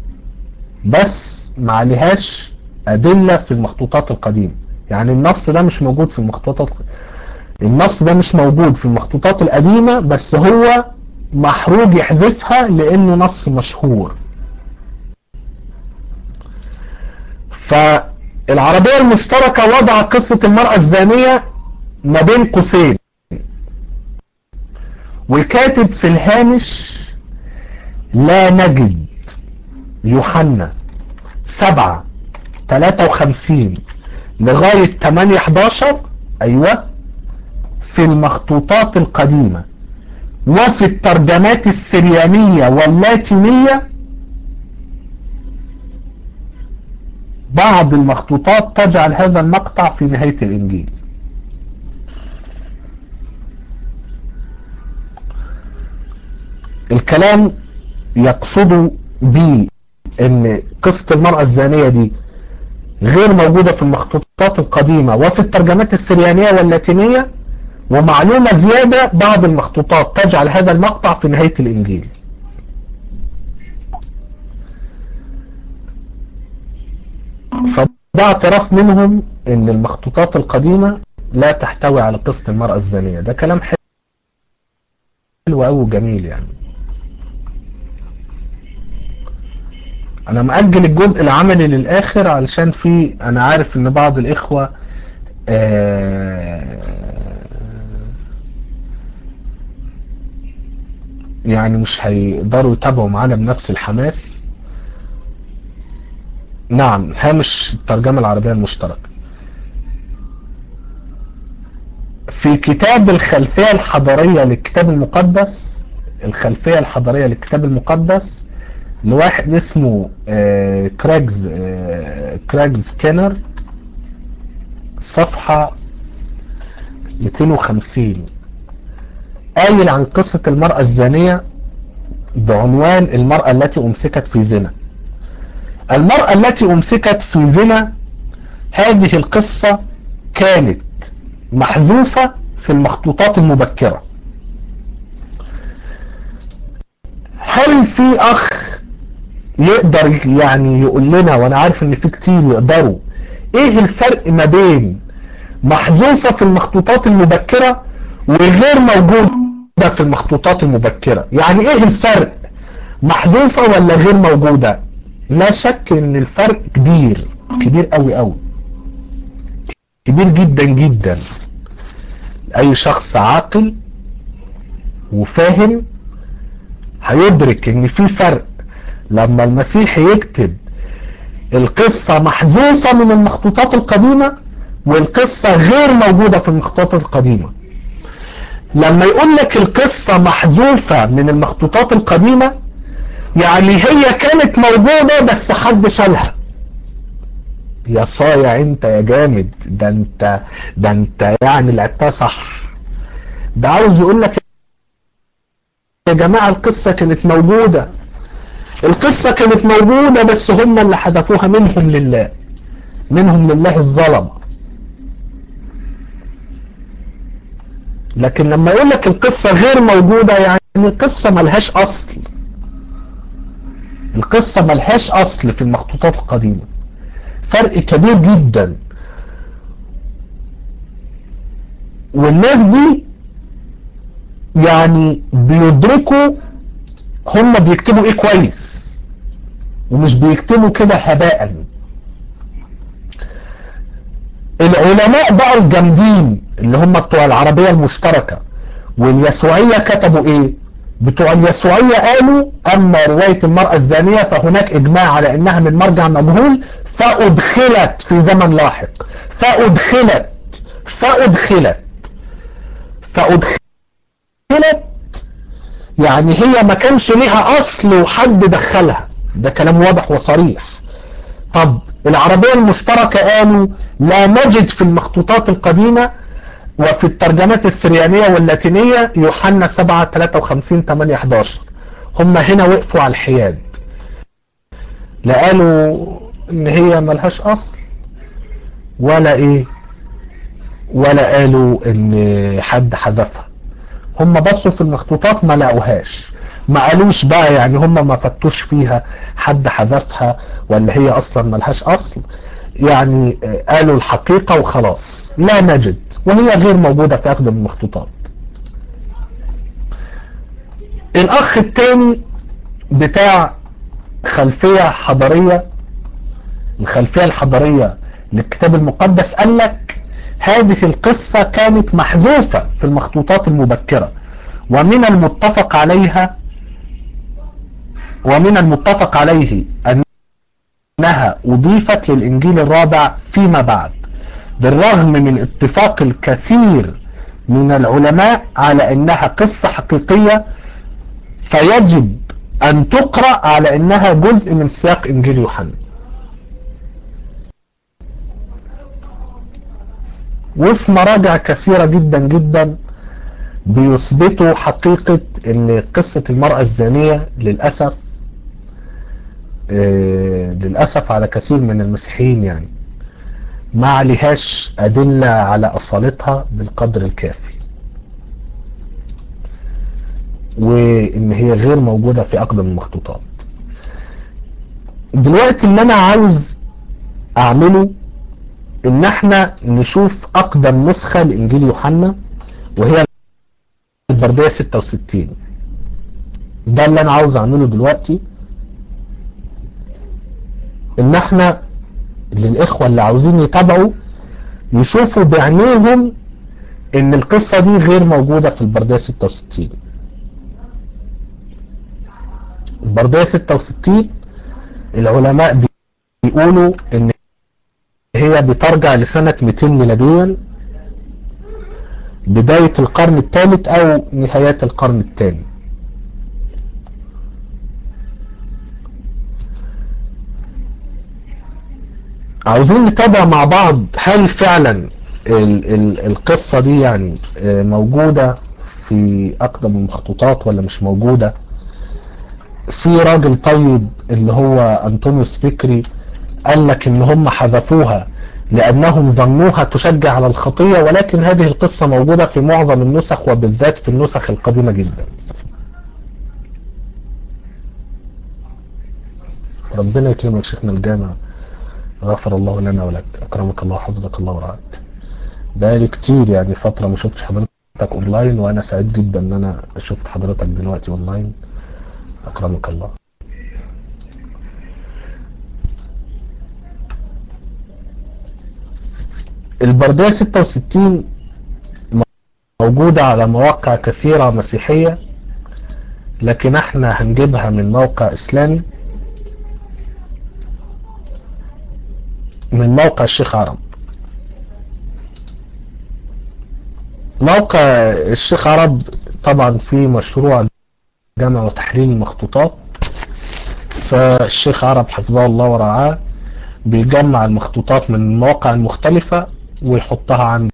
بس ما عليهاش ادلة في المخطوطات القديمة يعني النص ده مش موجود في المخطوطات النص ده مش موجود في المخطوطات القديمة بس هو محروج يحذفها لانه نص مشهور فالعربية المشتركة وضع قصة المرأة الزانية ما بين قوسين والكاتب في الهامش لا نجد يوحنا سبعة تلاتة وخمسين لغاية تمانية حداشر ايوه في المخطوطات القديمة وفي الترجمات السريانية واللاتينية بعض المخطوطات تجعل هذا المقطع في نهاية الانجيل الكلام يقصد به ان قصة المرأة الزانية دي غير موجودة في المخطوطات القديمة وفي الترجمات السريانية واللاتينية ومعلومة زيادة بعض المخطوطات تجعل هذا المقطع في نهاية الانجيل فده اعتراف منهم ان المخطوطات القديمة لا تحتوي على قصة المرأة الزانية ده كلام حلو قوي وجميل يعني انا مأجل الجزء العملي للاخر علشان في انا عارف ان بعض الاخوة يعني مش هيقدروا يتابعوا معانا بنفس الحماس نعم هامش الترجمة العربية المشتركة في كتاب الخلفية الحضارية للكتاب المقدس الخلفية الحضارية للكتاب المقدس لواحد اسمه آه كراجز آه كراجز كينر صفحة 250 قايل عن قصة المرأة الزانية بعنوان المرأة التي أمسكت في زنا المرأة التي أمسكت في زنا هذه القصة كانت محذوفة في المخطوطات المبكرة هل في أخ يقدر يعني يقول لنا وأنا عارف إن في كتير يقدروا إيه الفرق ما بين محذوفة في المخطوطات المبكرة وغير موجودة في المخطوطات المبكرة يعني إيه الفرق محذوفة ولا غير موجودة لا شك ان الفرق كبير كبير قوي قوي كبير جدا جدا اي شخص عاقل وفاهم هيدرك ان في فرق لما المسيح يكتب القصة محذوفة من المخطوطات القديمة والقصة غير موجودة في المخطوطات القديمة لما يقول لك القصة محذوفة من المخطوطات القديمة يعني هي كانت موجودة بس حد شالها يا صايع انت يا جامد ده انت ده انت يعني لعبتها صح ده عاوز يقول لك يا جماعة القصة كانت موجودة القصة كانت موجودة بس هم اللي حذفوها منهم لله منهم لله الظلم لكن لما يقول لك القصة غير موجودة يعني القصة ملهاش اصل القصة ملهاش اصل في المخطوطات القديمة فرق كبير جدا والناس دي يعني بيدركوا هم بيكتبوا ايه كويس ومش بيكتبوا كده هباء العلماء بقى الجامدين اللي هم بتوع العربية المشتركة واليسوعية كتبوا ايه بتوع اليسوعية قالوا اما رواية المرأة الزانية فهناك اجماع على انها من مرجع مجهول فادخلت في زمن لاحق فادخلت فادخلت فادخلت يعني هي ما كانش ليها اصل وحد دخلها ده كلام واضح وصريح طب العربية المشتركة قالوا لا نجد في المخطوطات القديمة وفي الترجمات السريانية واللاتينية يوحنا 7 53 8 11 هم هنا وقفوا على الحياد لا قالوا ان هي ملهاش اصل ولا ايه ولا قالوا ان حد حذفها هم بصوا في المخطوطات ما لقوهاش ما قالوش بقى يعني هم ما فتوش فيها حد حذفها ولا هي اصلا ملهاش اصل يعني قالوا الحقيقة وخلاص لا نجد وهي غير موجودة في اقدم المخطوطات الاخ الثاني بتاع خلفية حضارية الخلفية الحضارية للكتاب المقدس قال لك هذه القصة كانت محذوفة في المخطوطات المبكرة ومن المتفق عليها ومن المتفق عليه أنها أضيفت للإنجيل الرابع فيما بعد بالرغم من اتفاق الكثير من العلماء على أنها قصة حقيقية فيجب أن تقرأ على أنها جزء من سياق إنجيل يوحنا وفي مراجع كثيرة جدا جدا بيثبتوا حقيقة ان قصة المرأة الزانية للأسف آه للأسف على كثير من المسيحيين يعني ما عليهاش أدلة على أصالتها بالقدر الكافي وإن هي غير موجودة في أقدم المخطوطات دلوقتي اللي أنا عاوز أعمله إن احنا نشوف أقدم نسخة لإنجيل يوحنا وهي البردية 66 ده اللي أنا عاوز أعمله دلوقتي إن احنا للإخوة اللي عاوزين يتابعوا يشوفوا بعينيهم إن القصة دي غير موجودة في البردية 66 البردية 66 العلماء بيقولوا ان هي بترجع لسنة 200 ميلاديا بداية القرن الثالث او نهايات القرن الثاني عاوزين نتابع مع بعض هل فعلا ال ال القصة دي يعني موجودة في أقدم المخطوطات ولا مش موجودة في راجل طيب اللي هو أنطونيوس فكري قال لك ان هم حذفوها لأنهم ظنوها تشجع على الخطية ولكن هذه القصة موجودة في معظم النسخ وبالذات في النسخ القديمة جدا ربنا يكرمك شيخنا الجامع غفر الله لنا ولك أكرمك الله حفظك الله ورعاك بقالي كتير يعني فترة ما شفتش حضرتك اونلاين وانا سعيد جدا ان انا شفت حضرتك دلوقتي اونلاين اكرمك الله البردية 66 موجودة على مواقع كثيرة مسيحية لكن احنا هنجيبها من موقع اسلامي من موقع الشيخ عرب موقع الشيخ عرب طبعا في مشروع جمع وتحليل المخطوطات فالشيخ عرب حفظه الله ورعاه بيجمع المخطوطات من المواقع المختلفة ويحطها عند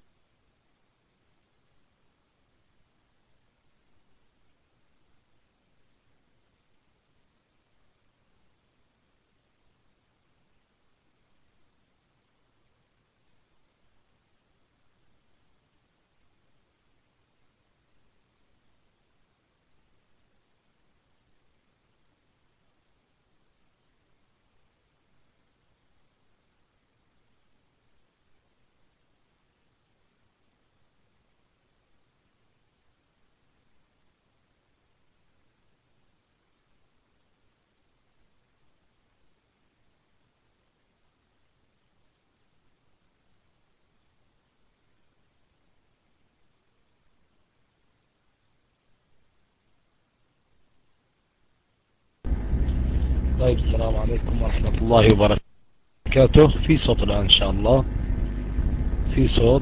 طيب السلام عليكم ورحمة الله وبركاته في صوت الآن إن شاء الله في صوت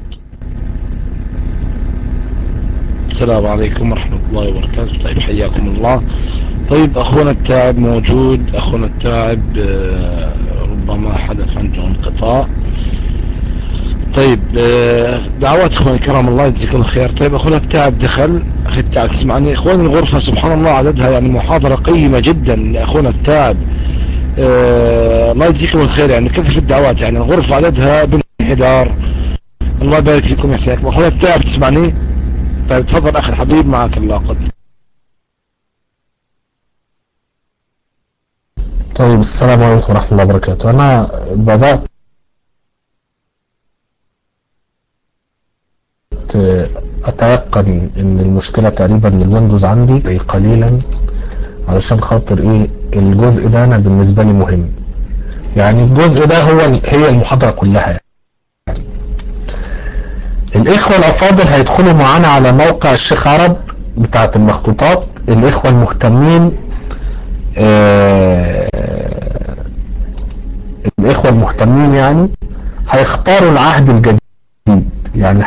السلام عليكم ورحمة الله وبركاته طيب حياكم الله طيب أخونا التاعب موجود أخونا التاعب آه، ربما حدث عنده انقطاع طيب آه، دعوات اخواني الكرام الله يجزيكم الخير طيب اخونا التاعب دخل اخي التاعب تسمعني اخواني الغرفة سبحان الله عددها يعني محاضرة قيمة جدا لاخونا التاعب آه، الله يجزيكم الخير يعني كثر الدعوات يعني الغرفة عددها بالانحدار الله يبارك فيكم يا سيدي اخونا التاعب تسمعني طيب تفضل اخي الحبيب معك الله قد طيب السلام عليكم ورحمة الله وبركاته أنا بدأت أتيقن إن المشكلة تقريبا من الويندوز عندي قليلا علشان خاطر إيه الجزء ده أنا بالنسبة لي مهم يعني الجزء ده هو هي المحاضرة كلها يعني. الإخوة الأفاضل هيدخلوا معانا على موقع الشيخ عرب بتاعة المخطوطات الإخوة المهتمين آه، الإخوة المهتمين يعني هيختاروا العهد الجديد يعني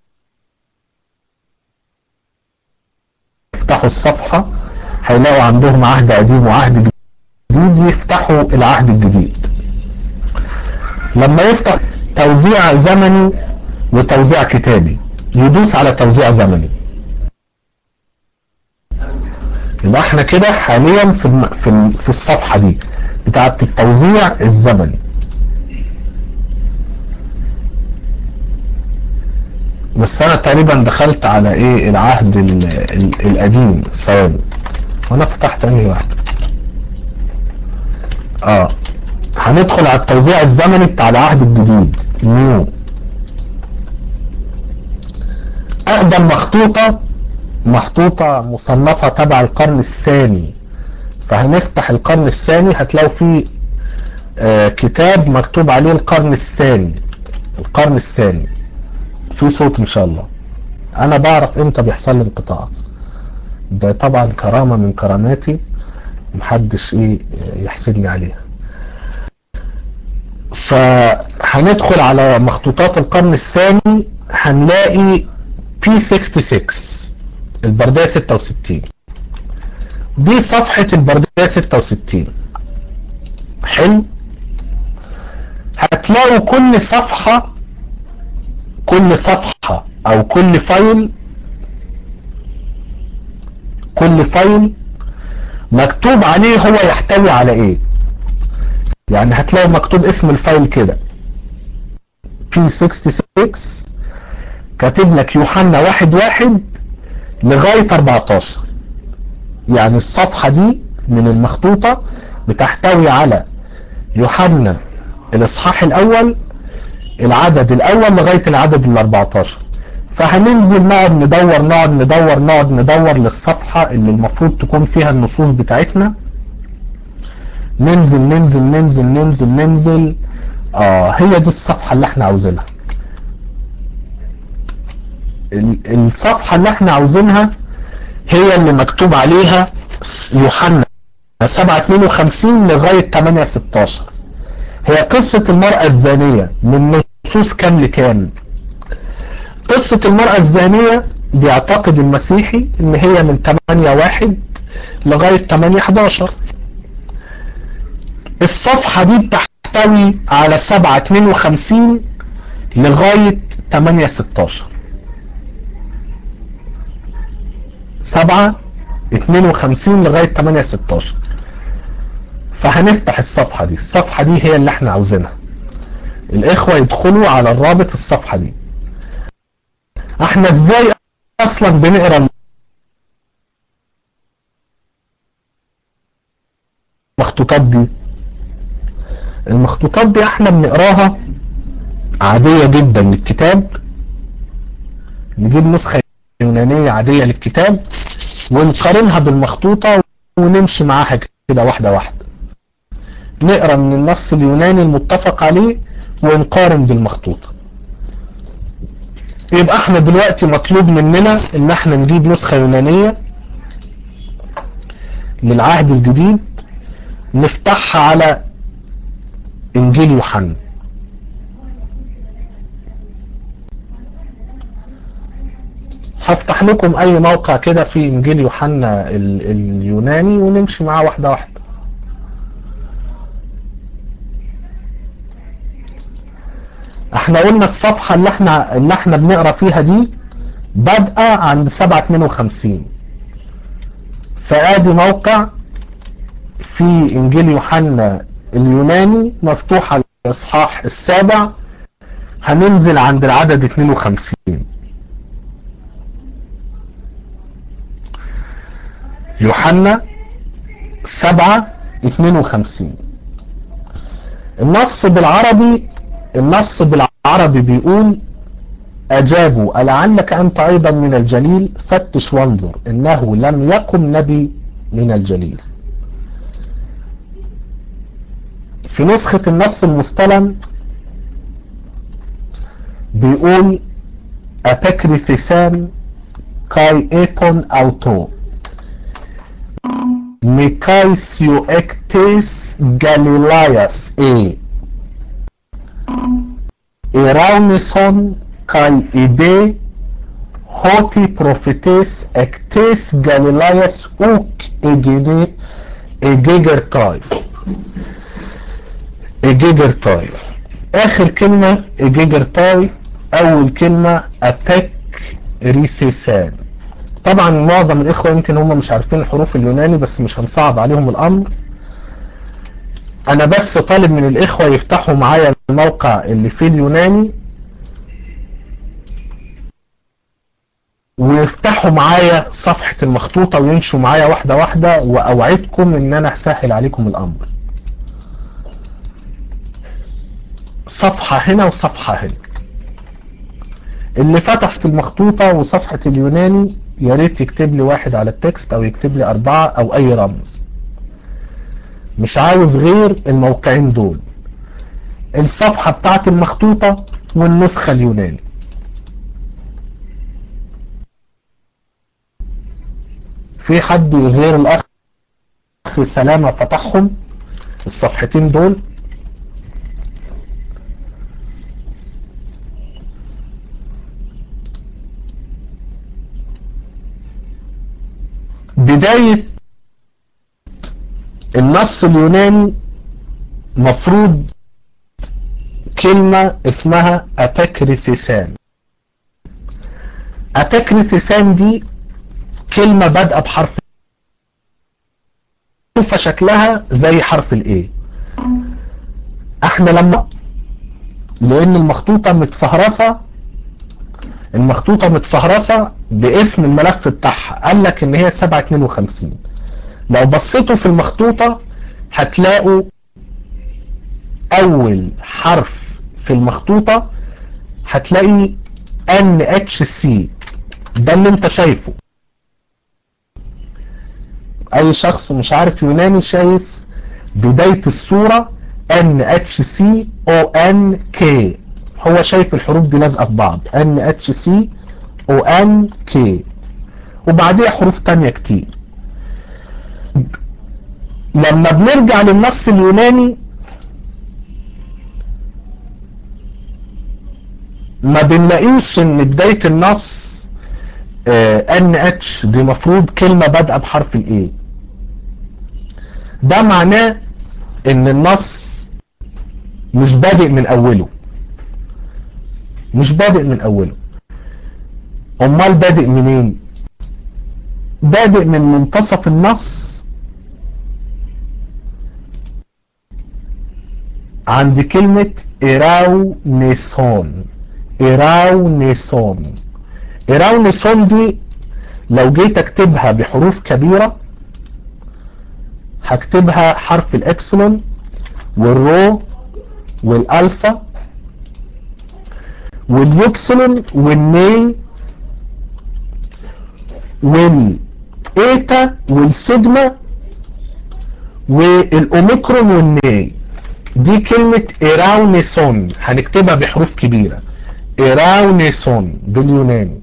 هيفتحوا الصفحة هيلاقوا عندهم عهد قديم وعهد جديد يفتحوا العهد الجديد لما يفتح توزيع زمني وتوزيع كتابي يدوس على توزيع زمني يبقى احنا كده حاليا في الم... في ال... في الصفحة دي بتاعة التوزيع الزمني بس انا تقريبا دخلت على ايه العهد ال... ال... القديم ثواني وانا فتحت انهي واحدة اه هندخل على التوزيع الزمني بتاع العهد الجديد نيو اقدم مخطوطة محطوطة مصنفة تبع القرن الثاني فهنفتح القرن الثاني هتلاقوا فيه آه كتاب مكتوب عليه القرن الثاني القرن الثاني في صوت ان شاء الله انا بعرف امتى بيحصل لي انقطاع ده طبعا كرامة من كراماتي محدش ايه يحسدني عليها فهندخل على مخطوطات القرن الثاني هنلاقي بي 66 البردية 66 دي صفحة البردية 66 حلو هتلاقوا كل صفحة كل صفحة او كل فايل كل فايل مكتوب عليه هو يحتوي على ايه يعني هتلاقي مكتوب اسم الفايل كده P66 كاتب لك يوحنا واحد واحد لغاية 14 يعني الصفحة دي من المخطوطة بتحتوي على يوحنا الاصحاح الاول العدد الاول لغاية العدد ال 14 فهننزل نقعد ندور نقعد ندور نقعد ندور للصفحة اللي المفروض تكون فيها النصوص بتاعتنا ننزل ننزل ننزل ننزل ننزل اه هي دي الصفحة اللي احنا عاوزينها الصفحة اللي احنا عاوزينها هي اللي مكتوب عليها يوحنا 752 لغاية 816 هي قصة المرأة الزانية من نصوص كام لكام قصة المرأة الزانية بيعتقد المسيحي ان هي من 8 واحد لغاية 8 11 الصفحة دي بتحتوي على 7 52 لغاية 8 16 7 52 لغاية 8 16 فهنفتح الصفحة دي الصفحة دي هي اللي احنا عاوزينها الاخوة يدخلوا على الرابط الصفحة دي احنا ازاي اصلا بنقرا المخطوطات دي المخطوطات دي احنا بنقراها عادية جدا للكتاب نجيب نسخة يونانية عادية للكتاب ونقارنها بالمخطوطة ونمشي معاها كده واحدة واحدة نقرا من النص اليوناني المتفق عليه ونقارن بالمخطوطة يبقى احنا دلوقتي مطلوب مننا ان احنا نجيب نسخة يونانية للعهد الجديد نفتحها على انجيل يوحنا هفتح لكم اي موقع كده في انجيل يوحنا اليوناني ونمشي معاه واحدة واحدة احنا قلنا الصفحة اللي احنا اللي احنا بنقرا فيها دي بادئة عند 752 فادي موقع في انجيل يوحنا اليوناني مفتوح على الاصحاح السابع هننزل عند العدد 52 يوحنا 7 52 النص بالعربي النص بالعربي بيقول أجابوا ألعلك أنت أيضا من الجليل فتش وانظر إنه لم يقم نبي من الجليل في نسخة النص المستلم بيقول أبكريثيسان كاي إيبون أوتو ميكايسيو اكتيس جاليلاياس اي Eraunison kai ide hoti prophetes ectes Galileas uk egene egegertai egegertai اخر كلمة اجيجرتاي اول كلمة ابك ريثيسان طبعا معظم الاخوة يمكن هم مش عارفين الحروف اليوناني بس مش هنصعب عليهم الامر انا بس طالب من الاخوة يفتحوا معايا الموقع اللي فيه اليوناني ويفتحوا معايا صفحة المخطوطة ويمشوا معايا واحدة واحدة واوعدكم ان انا هسهل عليكم الامر صفحة هنا وصفحة هنا اللي فتح في المخطوطة وصفحة اليوناني يا ريت يكتب لي واحد على التكست او يكتب لي اربعة او اي رمز مش عاوز غير الموقعين دول الصفحة بتاعت المخطوطة والنسخة اليوناني في حد غير الاخ سلامة فتحهم الصفحتين دول بداية النص اليوناني مفروض كلمة اسمها أباكريثيسان أباكريثيسان دي كلمة بادئة بحرف فشكلها زي حرف الايه احنا لما لان المخطوطة متفهرسة المخطوطة متفهرسة باسم الملف بتاعها قال لك ان هي 752 لو بصيتوا في المخطوطة هتلاقوا اول حرف في المخطوطة هتلاقي ان اتش سي ده اللي انت شايفه اي شخص مش عارف يوناني شايف بداية الصورة ان اتش سي او ان كي هو شايف الحروف دي لازقة في بعض ان اتش سي او ان كي وبعديها حروف تانية كتير لما بنرجع للنص اليوناني ما بنلاقيش ان بداية النص ان اتش دي مفروض كلمة بادئة بحرف الايه ده معناه ان النص مش بادئ من اوله مش بادئ من اوله امال بادئ منين بادئ من منتصف النص عند كلمة إراو نيسون إراو نيسون إراو نيسون دي لو جيت اكتبها بحروف كبيرة هكتبها حرف الاكسلون والرو والالفا واليوكسلون والني والايتا والسيجما والاوميكرون والني دي كلمة ايراونيسون هنكتبها بحروف كبيرة ايراونيسون باليوناني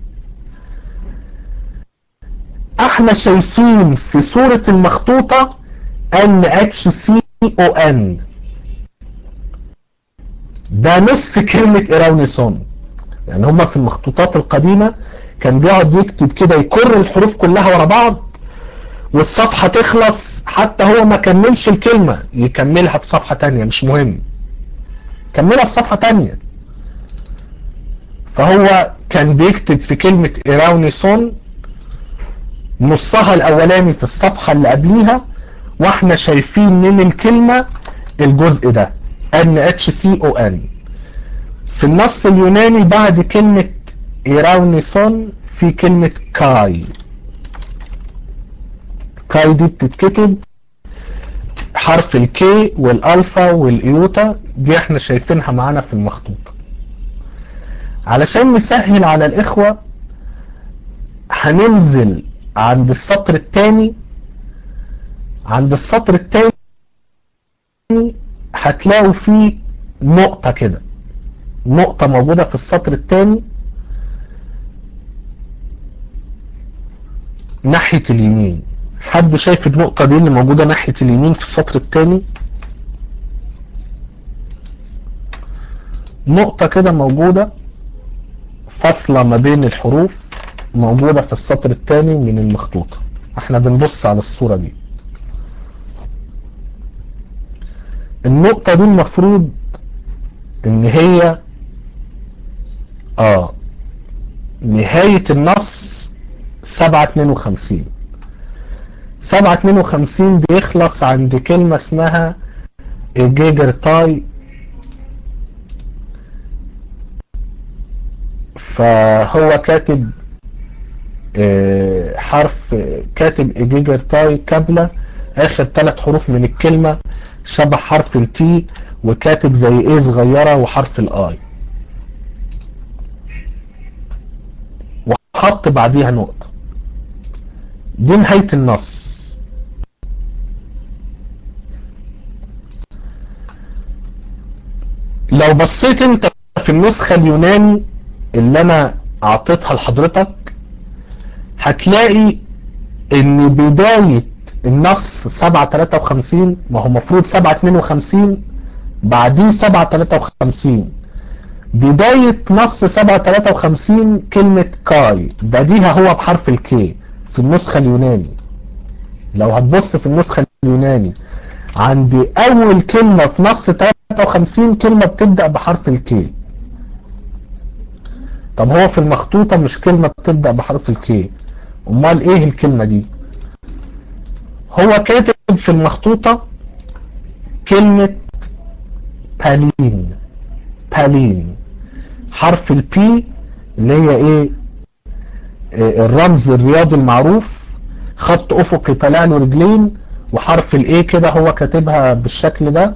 احنا شايفين في صورة المخطوطة ان اتش سي او ان ده نص كلمة ايراونيسون يعني هما في المخطوطات القديمة كان بيقعد يكتب كده يكر الحروف كلها ورا بعض والصفحة تخلص حتى هو ما كملش الكلمة يكملها بصفحة تانية مش مهم كملها بصفحة تانية فهو كان بيكتب في كلمة ايراونيسون نصها الاولاني في الصفحة اللي قبليها واحنا شايفين من الكلمة الجزء ده ان اتش سي او ان في النص اليوناني بعد كلمة ايراونيسون في كلمة كاي كاي دي بتتكتب حرف الكي والالفا والايوتا دي احنا شايفينها معانا في المخطوطة علشان نسهل على الاخوة هننزل عند السطر الثاني عند السطر الثاني هتلاقوا فيه نقطة كده نقطة موجودة في السطر الثاني ناحية اليمين حد شايف النقطة دي اللي موجودة ناحية اليمين في السطر الثاني نقطة كده موجودة فاصلة ما بين الحروف موجودة في السطر الثاني من المخطوطة احنا بنبص على الصورة دي النقطة دي المفروض ان هي اه نهاية النص سبعة اتنين وخمسين سبعة اتنين وخمسين بيخلص عند كلمة اسمها جيجر تاي فهو كاتب اه حرف كاتب جيجر تاي كابلة اخر ثلاث حروف من الكلمة شبه حرف التي وكاتب زي ايه صغيرة وحرف الاي وحط بعديها نقطة دي نهاية النص لو بصيت انت في النسخة اليوناني اللي انا اعطيتها لحضرتك هتلاقي ان بداية النص 753 ما هو مفروض 752 بعديه 753 بداية نص 753 كلمة كاي بديها هو بحرف الكي في النسخة اليوناني لو هتبص في النسخة اليوناني عندي اول كلمة في نص 53 كلمة بتبدأ بحرف الكي طب هو في المخطوطة مش كلمة بتبدأ بحرف الكي امال ايه الكلمة دي هو كاتب في المخطوطة كلمة بالين بالين حرف البي اللي هي ايه الرمز الرياضي المعروف خط افقي طالع له رجلين وحرف الايه كده هو كاتبها بالشكل ده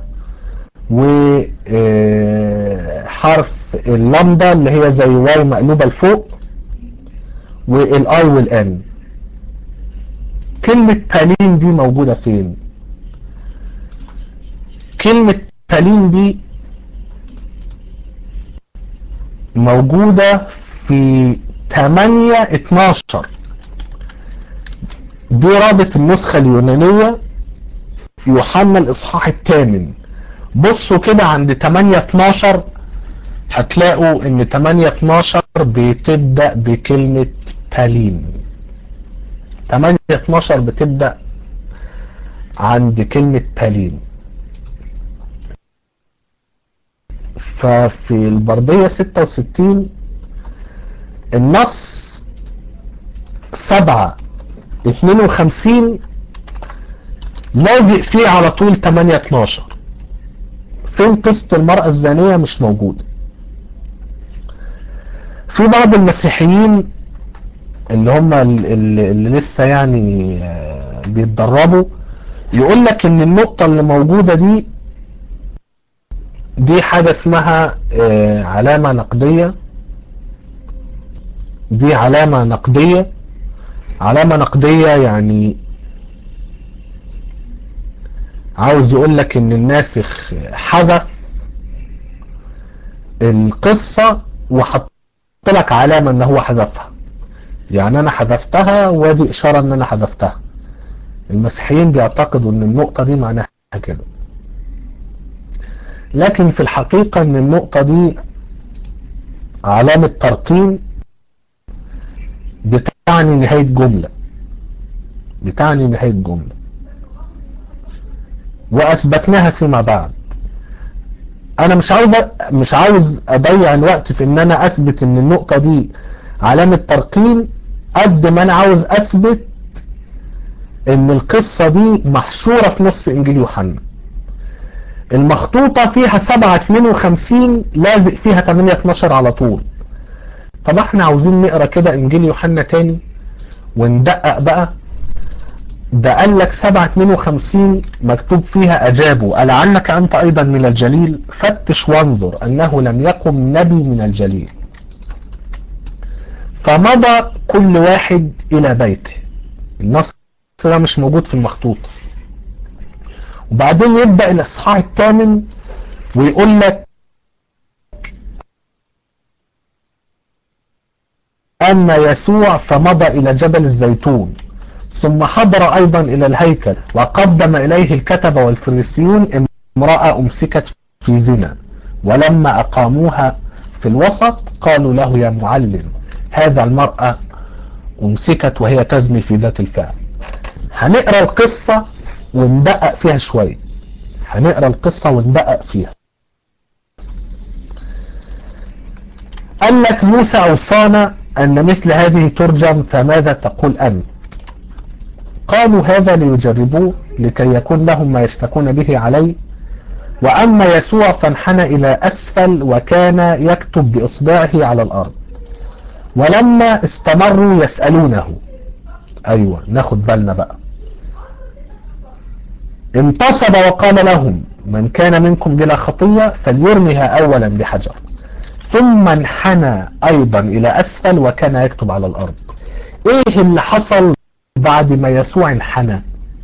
وحرف اللامدا اللي هي زي واو مقلوبة لفوق والاي والان كلمة بالين دي موجودة فين كلمة بالين دي موجودة في 8 12 دي رابط النسخة اليونانية يوحنا الإصحاح الثامن بصوا كده عند 8 12 هتلاقوا ان 8 12 بتبدأ بكلمة بالين 8 12 بتبدأ عند كلمة بالين ففي البردية 66 النص 7 52 لازق فيه على طول 8 12 فين قصة المرأة الزانية مش موجودة في بعض المسيحيين اللي هم اللي, اللي لسه يعني بيتدربوا يقول لك ان النقطة اللي موجودة دي دي حاجة اسمها علامة نقدية دي علامة نقدية علامة نقدية يعني عاوز يقول لك ان الناسخ حذف القصة وحط لك علامة ان هو حذفها يعني انا حذفتها وادي اشارة ان انا حذفتها المسيحيين بيعتقدوا ان النقطة دي معناها كده لكن في الحقيقة ان النقطة دي علامة ترقيم بتعني نهاية جملة بتعني نهاية جملة واثبتناها فيما بعد انا مش عاوز مش عاوز اضيع الوقت في ان انا اثبت ان النقطة دي علامة ترقيم قد ما انا عاوز اثبت ان القصة دي محشورة في نص انجيل يوحنا المخطوطة فيها 7 52 لازق فيها 8 12 على طول طب احنا عاوزين نقرا كده انجيل يوحنا تاني وندقق بقى ده قال لك 7 52 مكتوب فيها اجابوا ألعلك انت ايضا من الجليل فتش وانظر انه لم يقم نبي من الجليل فمضى كل واحد الى بيته النص ده مش موجود في المخطوطة وبعدين يبدأ الاصحاح الثامن ويقول لك أما يسوع فمضى إلى جبل الزيتون ثم حضر أيضا إلى الهيكل وقدم إليه الكتبة والفريسيون امرأة أمسكت في زنا ولما أقاموها في الوسط قالوا له يا معلم هذا المرأة أمسكت وهي تزني في ذات الفعل هنقرأ القصة وندقق فيها شوية هنقرأ القصة وندقق فيها قال لك موسى أوصانا أن مثل هذه ترجم فماذا تقول أنت قالوا هذا ليجربوه لكي يكون لهم ما يشتكون به عليه وأما يسوع فانحنى إلى أسفل وكان يكتب بإصبعه على الأرض ولما استمروا يسألونه أيوة ناخد بالنا بقى انتصب وقال لهم من كان منكم بلا خطية فليرمها أولا بحجر ثم انحنى أيضا إلى أسفل وكان يكتب على الأرض إيه اللي حصل بعد ما يسوع انحنى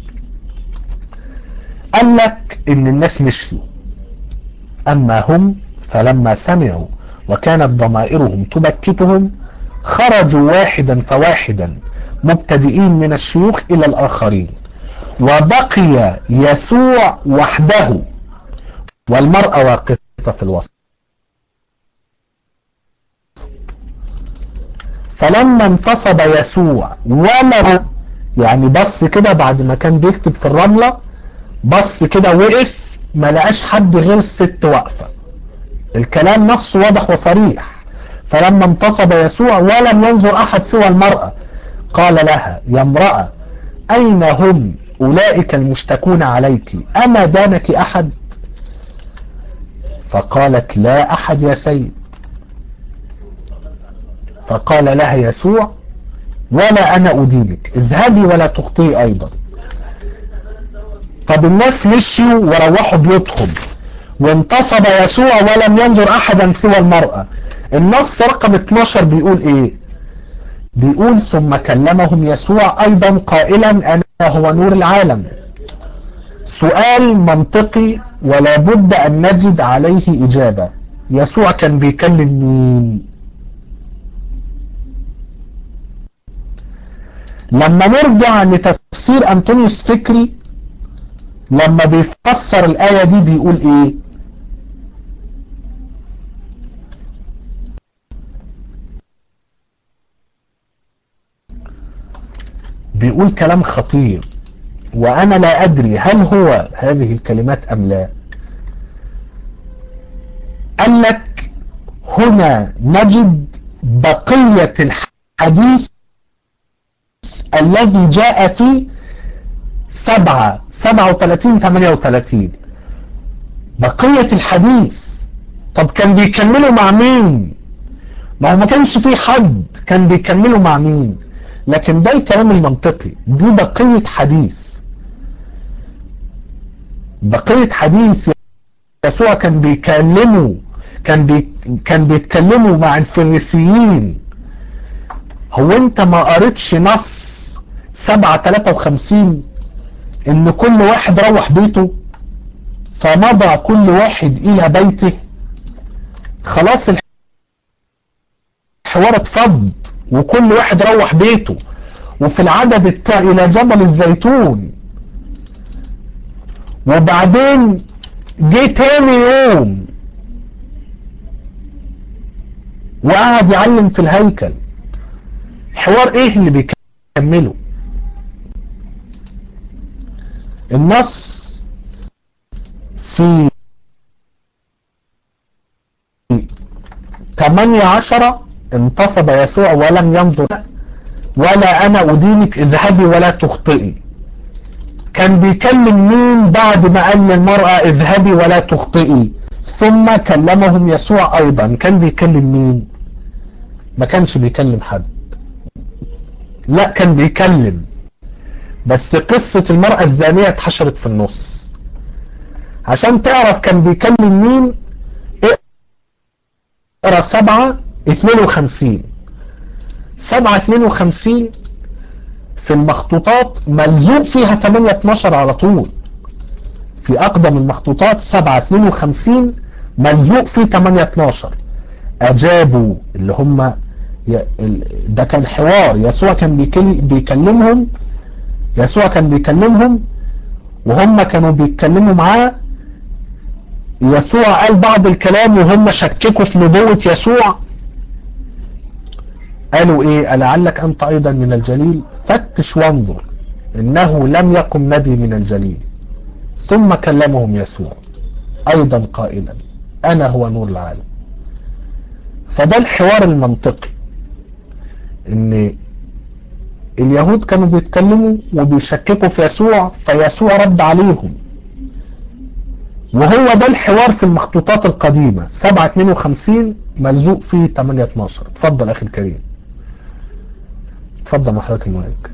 قال لك إن الناس مشيوا أما هم فلما سمعوا وكانت ضمائرهم تبكتهم خرجوا واحدا فواحدا مبتدئين من الشيوخ إلى الآخرين وبقي يسوع وحده والمرأة واقفة في الوسط فلما انتصب يسوع ولم يعني بص كده بعد ما كان بيكتب في الرملة بص كده وقف ما لقاش حد غير الست واقفة الكلام نص واضح وصريح فلما انتصب يسوع ولم ينظر أحد سوى المرأة قال لها يا امرأة أين هم أولئك المشتكون عليك أما دانك أحد فقالت لا أحد يا سيد فقال لها يسوع ولا أنا أدينك اذهبي ولا تخطئي أيضا طب الناس مشيوا وروحوا بيوتهم وانتصب يسوع ولم ينظر أحدا سوى المرأة النص رقم 12 بيقول ايه بيقول ثم كلمهم يسوع ايضا قائلا انا هو نور العالم سؤال منطقي ولا بد ان نجد عليه اجابة يسوع كان بيكلم مين لما نرجع لتفسير انطونيوس فكري لما بيفسر الاية دي بيقول ايه بيقول كلام خطير وأنا لا أدري هل هو هذه الكلمات أم لا قال لك هنا نجد بقية الحديث الذي جاء في سبعة سبعة وثلاثين ثمانية وثلاثين بقية الحديث طب كان بيكملوا مع مين ما هو ما كانش في حد كان بيكملوا مع مين لكن ده الكلام المنطقي دي بقية حديث بقية حديث يسوع كان بيكلموا كان بي كان بيتكلموا مع الفريسيين هو انت ما قريتش نص سبعة تلاتة وخمسين ان كل واحد روح بيته فمضى كل واحد الى بيته خلاص الحوار اتفض وكل واحد روح بيته وفي العدد التالي الى جبل الزيتون وبعدين جه تاني يوم وقعد يعلم في الهيكل حوار ايه اللي بيكمله النص في 18 انتصب يسوع ولم ينظر ولا انا ادينك اذهبي ولا تخطئي كان بيكلم مين بعد ما قال للمرأة اذهبي ولا تخطئي ثم كلمهم يسوع ايضا كان بيكلم مين ما كانش بيكلم حد لا كان بيكلم بس قصة المرأة الزانية اتحشرت في النص عشان تعرف كان بيكلم مين اقرا سبعة 52 7 52 في المخطوطات ملزوق فيها 8 12 على طول في اقدم المخطوطات 7 52 ملزوق فيه 8 12 اجابوا اللي هم ده كان حوار يسوع كان بيكلمهم يسوع كان بيكلمهم وهم كانوا بيتكلموا معاه يسوع قال بعض الكلام وهم شككوا في نبوة يسوع قالوا ايه لعلك انت ايضا من الجليل فتش وانظر انه لم يقم نبي من الجليل ثم كلمهم يسوع ايضا قائلا انا هو نور العالم فده الحوار المنطقي ان اليهود كانوا بيتكلموا وبيشككوا في يسوع فيسوع رد عليهم وهو ده الحوار في المخطوطات القديمة 7 52 ملزوق فيه 8 12 اتفضل اخي الكريم اتفضل محرك المايك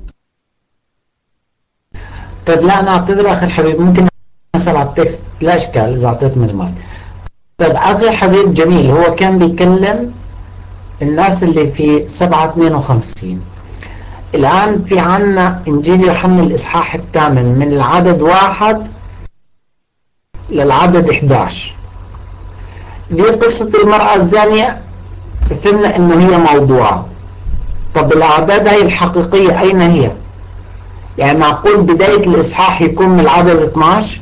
طيب لا انا اعتذر اخي الحبيب ممكن اسال على التكست لا اشكال اذا اعطيتني المايك طيب اخي الحبيب جميل هو كان بيكلم الناس اللي في 7 52 الان في عنا انجيل يوحنا الاصحاح الثامن من العدد واحد للعدد 11 دي قصة المرأة الزانية فهمنا انه هي موضوعة طب الاعداد هي الحقيقية اين هي يعني معقول بداية الاصحاح يكون من العدد 12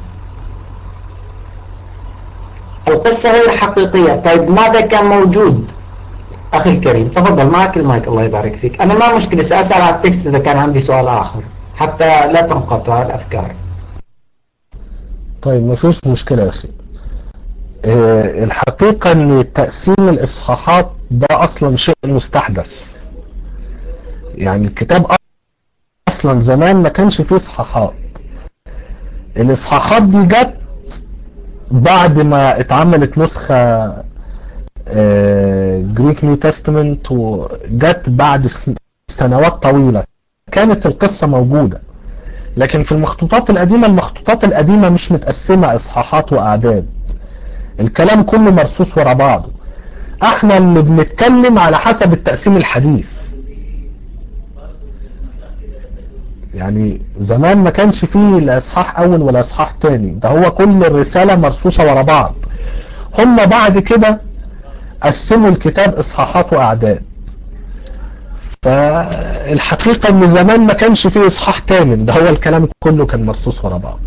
القصة غير حقيقية طيب ماذا كان موجود أخي الكريم تفضل معك المايك الله يبارك فيك أنا ما مشكلة سأسأل على التكست إذا كان عندي سؤال آخر حتى لا تنقطع الأفكار طيب ما فيش مشكلة يا أخي آه، الحقيقة ان تقسيم الاصحاحات ده اصلا شيء مستحدث يعني الكتاب اصلا زمان ما كانش فيه اصحاحات الاصحاحات دي جت بعد ما اتعملت نسخة جريك نيو تestament وجت بعد سن- سنوات طويلة كانت القصة موجودة لكن في المخطوطات القديمة المخطوطات القديمة مش متقسمة اصحاحات واعداد الكلام كله مرصوص ورا بعضه احنا اللي بنتكلم على حسب التقسيم الحديث يعني زمان ما كانش فيه لا اصحاح اول ولا اصحاح تاني ده هو كل الرسالة مرصوصة ورا بعض هم بعد كده قسموا الكتاب اصحاحات واعداد فالحقيقة ان زمان ما كانش فيه اصحاح تامن ده هو الكلام كله كان مرصوص ورا بعض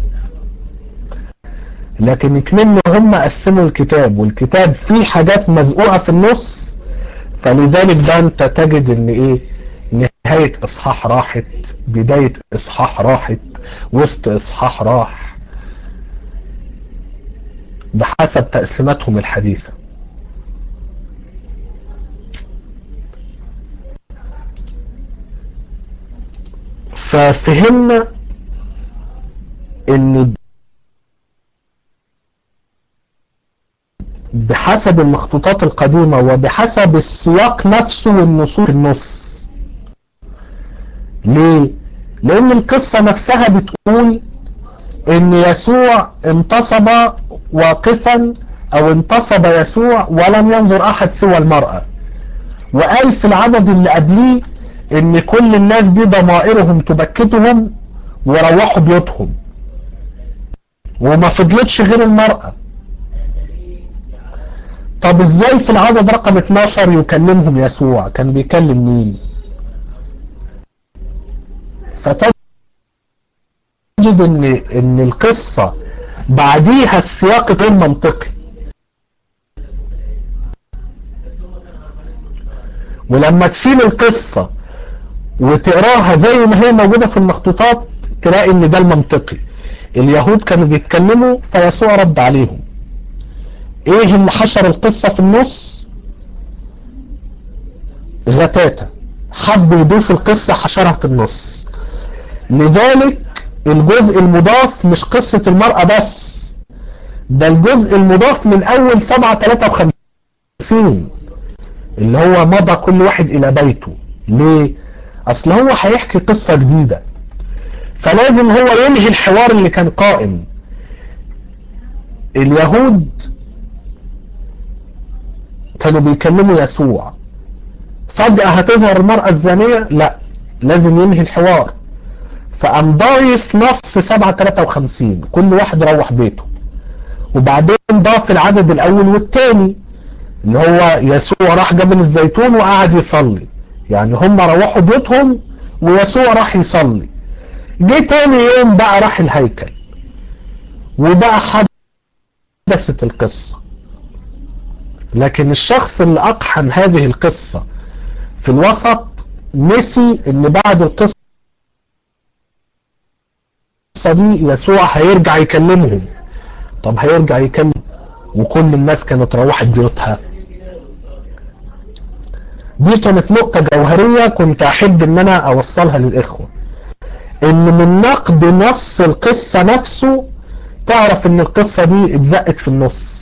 لكن كمان هم قسموا الكتاب والكتاب فيه حاجات مزقوقة في النص فلذلك ده انت تجد ان ايه نهاية اصحاح راحت بداية اصحاح راحت وسط اصحاح راح بحسب تقسيماتهم الحديثة ففهمنا ان بحسب المخطوطات القديمة وبحسب السياق نفسه والنصوص في النص ليه؟ لأن القصة نفسها بتقول إن يسوع انتصب واقفا أو انتصب يسوع ولم ينظر أحد سوى المرأة وقال في العدد اللي قبليه إن كل الناس دي ضمائرهم تبكتهم وروحوا بيوتهم وما فضلتش غير المرأة طب ازاي في العدد رقم 12 يكلمهم يسوع كان بيكلم مين فتجد ان ان القصة بعديها السياق غير منطقي ولما تشيل القصة وتقراها زي ما هي موجودة في المخطوطات تلاقي ان ده المنطقي اليهود كانوا بيتكلموا فيسوع رد عليهم ايه اللي حشر القصة في النص غتاتة حب يضيف القصة حشرها في النص لذلك الجزء المضاف مش قصة المرأة بس ده الجزء المضاف من اول سبعة تلاتة وخمسين اللي هو مضى كل واحد الى بيته ليه اصل هو هيحكي قصة جديدة فلازم هو ينهي الحوار اللي كان قائم اليهود كانوا بيكلموا يسوع فجأة هتظهر المرأة الزانية لا لازم ينهي الحوار فقام ضايف نص 753 كل واحد روح بيته وبعدين ضاف العدد الاول والتاني اللي هو يسوع راح جبل الزيتون وقعد يصلي يعني هم روحوا بيوتهم ويسوع راح يصلي جه تاني يوم بقى راح الهيكل وبقى حدثت القصة لكن الشخص اللي اقحم هذه القصة في الوسط نسي ان بعد القصة دي يسوع هيرجع يكلمهم طب هيرجع يكلم وكل الناس كانت روحت بيوتها دي كانت نقطة جوهرية كنت احب ان انا اوصلها للاخوة ان من نقد نص القصة نفسه تعرف ان القصة دي اتزقت في النص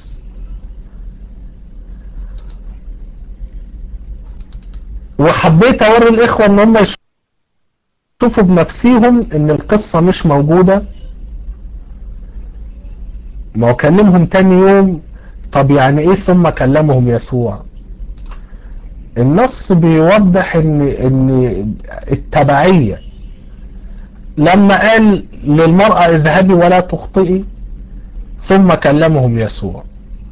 وحبيت اوري الاخوة ان هم يشوفوا بنفسيهم ان القصة مش موجودة ما هو كلمهم تاني يوم طب يعني ايه ثم كلمهم يسوع النص بيوضح ان ان التبعية لما قال للمرأة اذهبي ولا تخطئي ثم كلمهم يسوع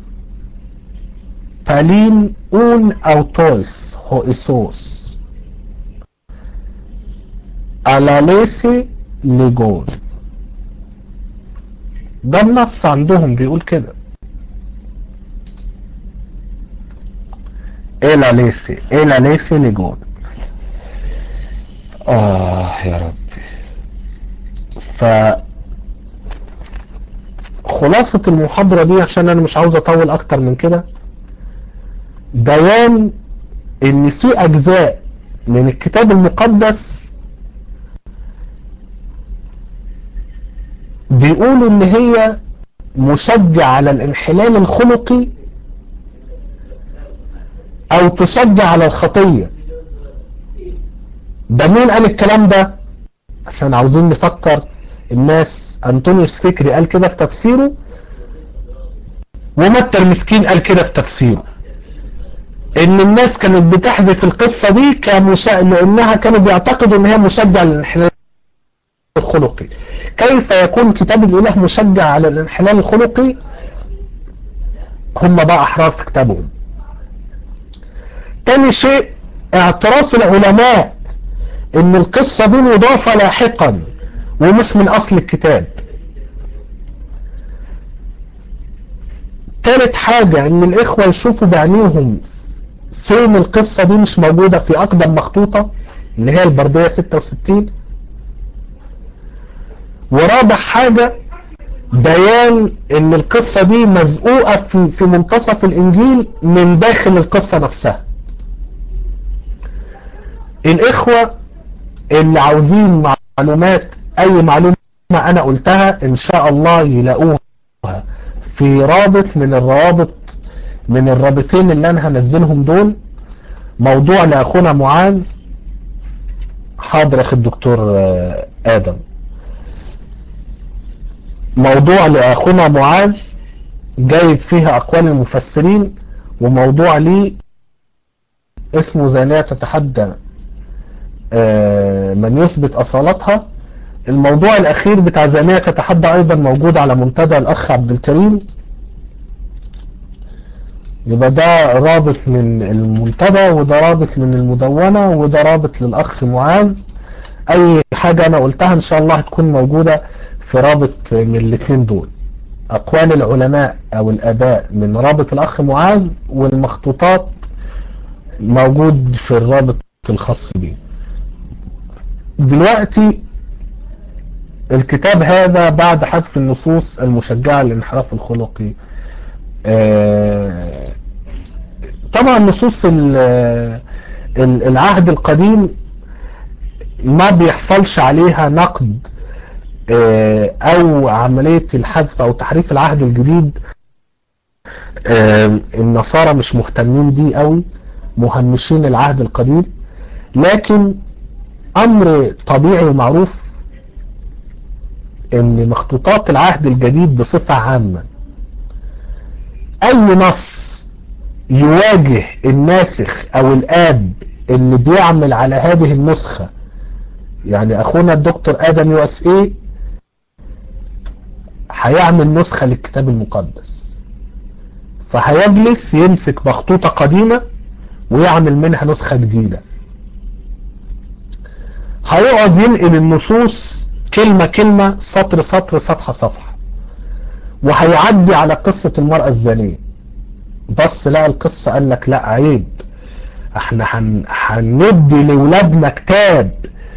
فالين اون اوتويس هو اسوس الاليسي ليجون ده النص عندهم بيقول كده ايه لا ليسي ايه لا ليسي لجود اه يا ربي ف خلاصة المحاضرة دي عشان انا مش عاوز اطول اكتر من كده بيان ان في اجزاء من الكتاب المقدس بيقولوا ان هي مشجع على الانحلال الخلقي او تشجع على الخطية ده مين قال الكلام ده عشان عاوزين نفكر الناس انطونيوس فكري قال كده في تفسيره ومتى المسكين قال كده في تفسيره ان الناس كانت بتحدث القصة دي كمشا... لانها كانوا بيعتقدوا ان هي مشجع للانحلال الخلقي كيف يكون كتاب الاله مشجع على الانحلال الخلقي هم بقى احرار في كتابهم تاني شيء اعتراف العلماء ان القصة دي مضافة لاحقا ومش من اصل الكتاب تالت حاجة ان الاخوة يشوفوا بعينيهم فين القصة دي مش موجودة في اقدم مخطوطة اللي هي البردية 66 ورابع حاجة بيان ان القصة دي مزقوقة في, في منتصف الانجيل من داخل القصة نفسها الاخوة اللي عاوزين معلومات اي معلومة انا قلتها ان شاء الله يلاقوها في رابط من الروابط من الرابطين اللي انا هنزلهم دول موضوع لاخونا معاذ حاضر اخي الدكتور ادم موضوع لاخونا معاذ جايب فيها اقوال المفسرين وموضوع لي اسمه زانية تتحدى من يثبت اصالتها الموضوع الاخير بتاع زانية تتحدى ايضا موجود على منتدى الاخ عبد الكريم يبقى ده رابط من المنتدى وده رابط من المدونة وده رابط للاخ معاذ اي حاجة انا قلتها ان شاء الله هتكون موجودة في رابط من الاثنين دول اقوال العلماء او الاباء من رابط الاخ معاذ والمخطوطات موجود في الرابط الخاص بيه دلوقتي الكتاب هذا بعد حذف النصوص المشجعة للانحراف الخلقي طبعا نصوص العهد القديم ما بيحصلش عليها نقد او عملية الحذف او تحريف العهد الجديد النصارى مش مهتمين بيه قوي مهمشين العهد القديم لكن امر طبيعي ومعروف ان مخطوطات العهد الجديد بصفة عامة اي نص يواجه الناسخ او الاب اللي بيعمل على هذه النسخة يعني اخونا الدكتور ادم يو اس اي هيعمل نسخة للكتاب المقدس فهيجلس يمسك مخطوطة قديمة ويعمل منها نسخة جديدة هيقعد ينقل النصوص كلمة كلمة سطر سطر صفحة صفحة وهيعدي على قصة المرأة الزانية بص لقى القصة قال لك لا عيب احنا هن... هندي لولادنا كتاب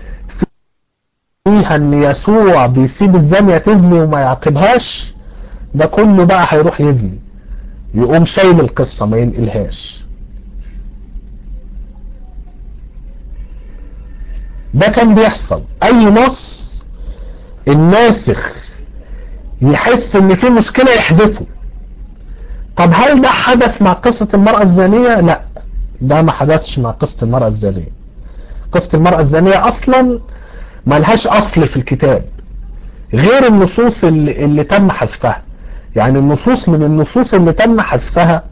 فيها ان يسوع بيسيب الزانية تزني وما يعاقبهاش ده كله بقى هيروح يزني يقوم شايل القصة ما ينقلهاش ده كان بيحصل اي نص الناسخ يحس ان في مشكلة يحذفه طب هل ده حدث مع قصة المرأة الزانية لا ده ما حدثش مع قصة المرأة الزانية قصة المرأة الزانية اصلا ملهاش اصل في الكتاب غير النصوص اللي, اللي تم حذفها يعني النصوص من النصوص اللي تم حذفها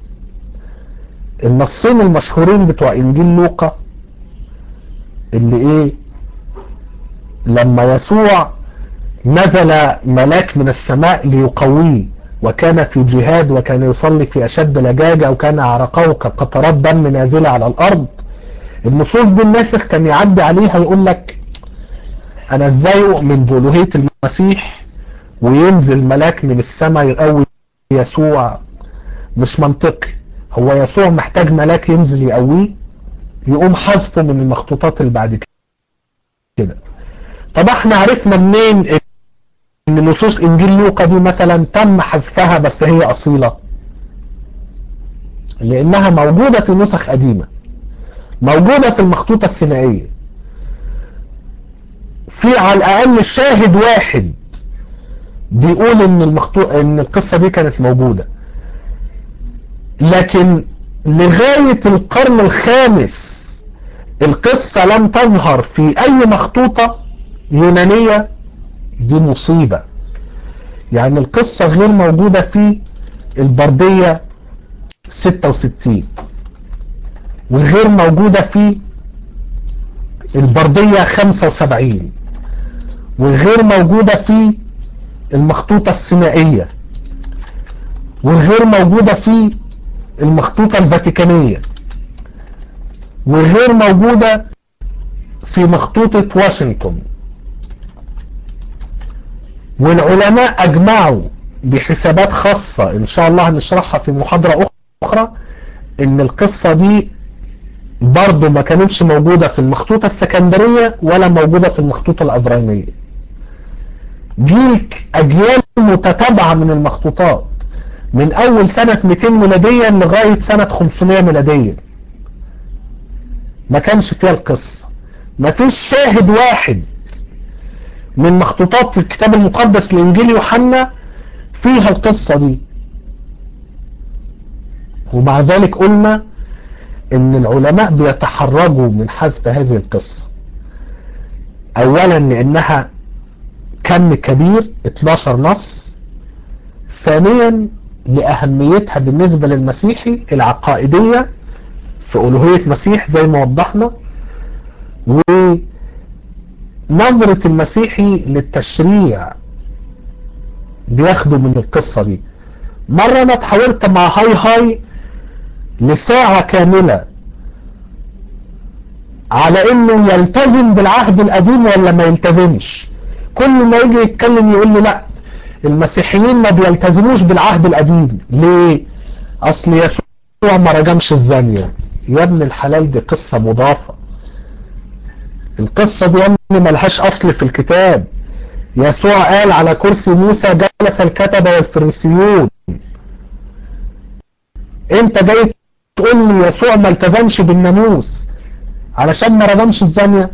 النصين المشهورين بتوع انجيل لوقا اللي ايه لما يسوع نزل ملاك من السماء ليقويه وكان في جهاد وكان يصلي في أشد لجاجة وكان أعرقه كقطرات دم نازلة على الأرض النصوص دي الناسخ كان يعدي عليها يقول لك أنا إزاي أؤمن بألوهية المسيح وينزل ملاك من السماء يقوي يسوع مش منطقي هو يسوع محتاج ملاك ينزل يقويه يقوم حذفه من المخطوطات اللي بعد كده طب احنا عرفنا منين ان نصوص انجيل لوقا دي مثلا تم حذفها بس هي اصيلة لانها موجودة في نسخ قديمة موجودة في المخطوطة السينائية في على الاقل شاهد واحد بيقول ان المخطوط ان القصة دي كانت موجودة لكن لغاية القرن الخامس القصة لم تظهر في اي مخطوطة يونانية دي مصيبة يعني القصة غير موجودة في البردية 66 وغير موجودة في البردية 75 وغير موجودة في المخطوطة السينائية وغير موجودة في المخطوطة الفاتيكانية وغير موجودة في مخطوطة واشنطن والعلماء اجمعوا بحسابات خاصة ان شاء الله هنشرحها في محاضرة اخرى ان القصة دي برضو ما كانتش موجودة في المخطوطة السكندرية ولا موجودة في المخطوطة الابراهيمية جيل اجيال متتابعة من المخطوطات من اول سنة 200 ميلاديا لغاية سنة 500 ميلاديا ما كانش فيها القصة ما فيش شاهد واحد من مخطوطات الكتاب المقدس لإنجيل يوحنا فيها القصة دي ومع ذلك قلنا ان العلماء بيتحرجوا من حذف هذه القصة اولا لانها كم كبير 12 نص ثانيا لأهميتها بالنسبة للمسيحي العقائدية في ألوهية مسيح زي ما وضحنا ونظرة المسيحي للتشريع بياخدوا من القصة دي مرة أنا اتحاورت مع هاي هاي لساعة كاملة على انه يلتزم بالعهد القديم ولا ما يلتزمش كل ما يجي يتكلم يقول لي لا المسيحيين ما بيلتزموش بالعهد القديم ليه اصل يسوع ما رجمش الزانية يا ابن الحلال دي قصة مضافة القصة دي يا ابني ملهاش اصل في الكتاب يسوع قال على كرسي موسى جلس الكتبة والفريسيون انت جاي تقول لي يسوع ما التزمش بالناموس علشان ما رجمش الزانية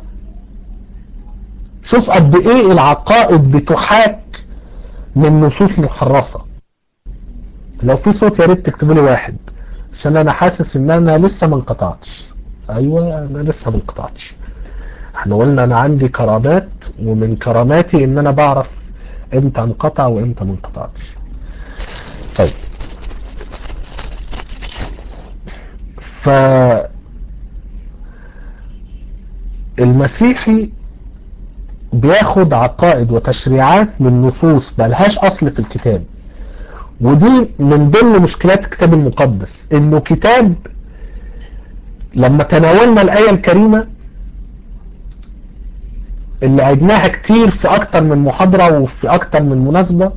شوف قد ايه العقائد بتحاك من نصوص محرفة لو في صوت يا ريت تكتبوا لي واحد عشان انا حاسس ان انا لسه ما انقطعتش ايوه انا لسه ما انقطعتش احنا قلنا انا عندي كرامات ومن كراماتي ان انا بعرف امتى انقطع وامتى ما انقطعتش طيب ف المسيحي بياخد عقائد وتشريعات من نصوص ملهاش اصل في الكتاب ودي من ضمن مشكلات الكتاب المقدس انه كتاب لما تناولنا الآية الكريمة اللي عدناها كتير في اكتر من محاضرة وفي اكتر من مناسبة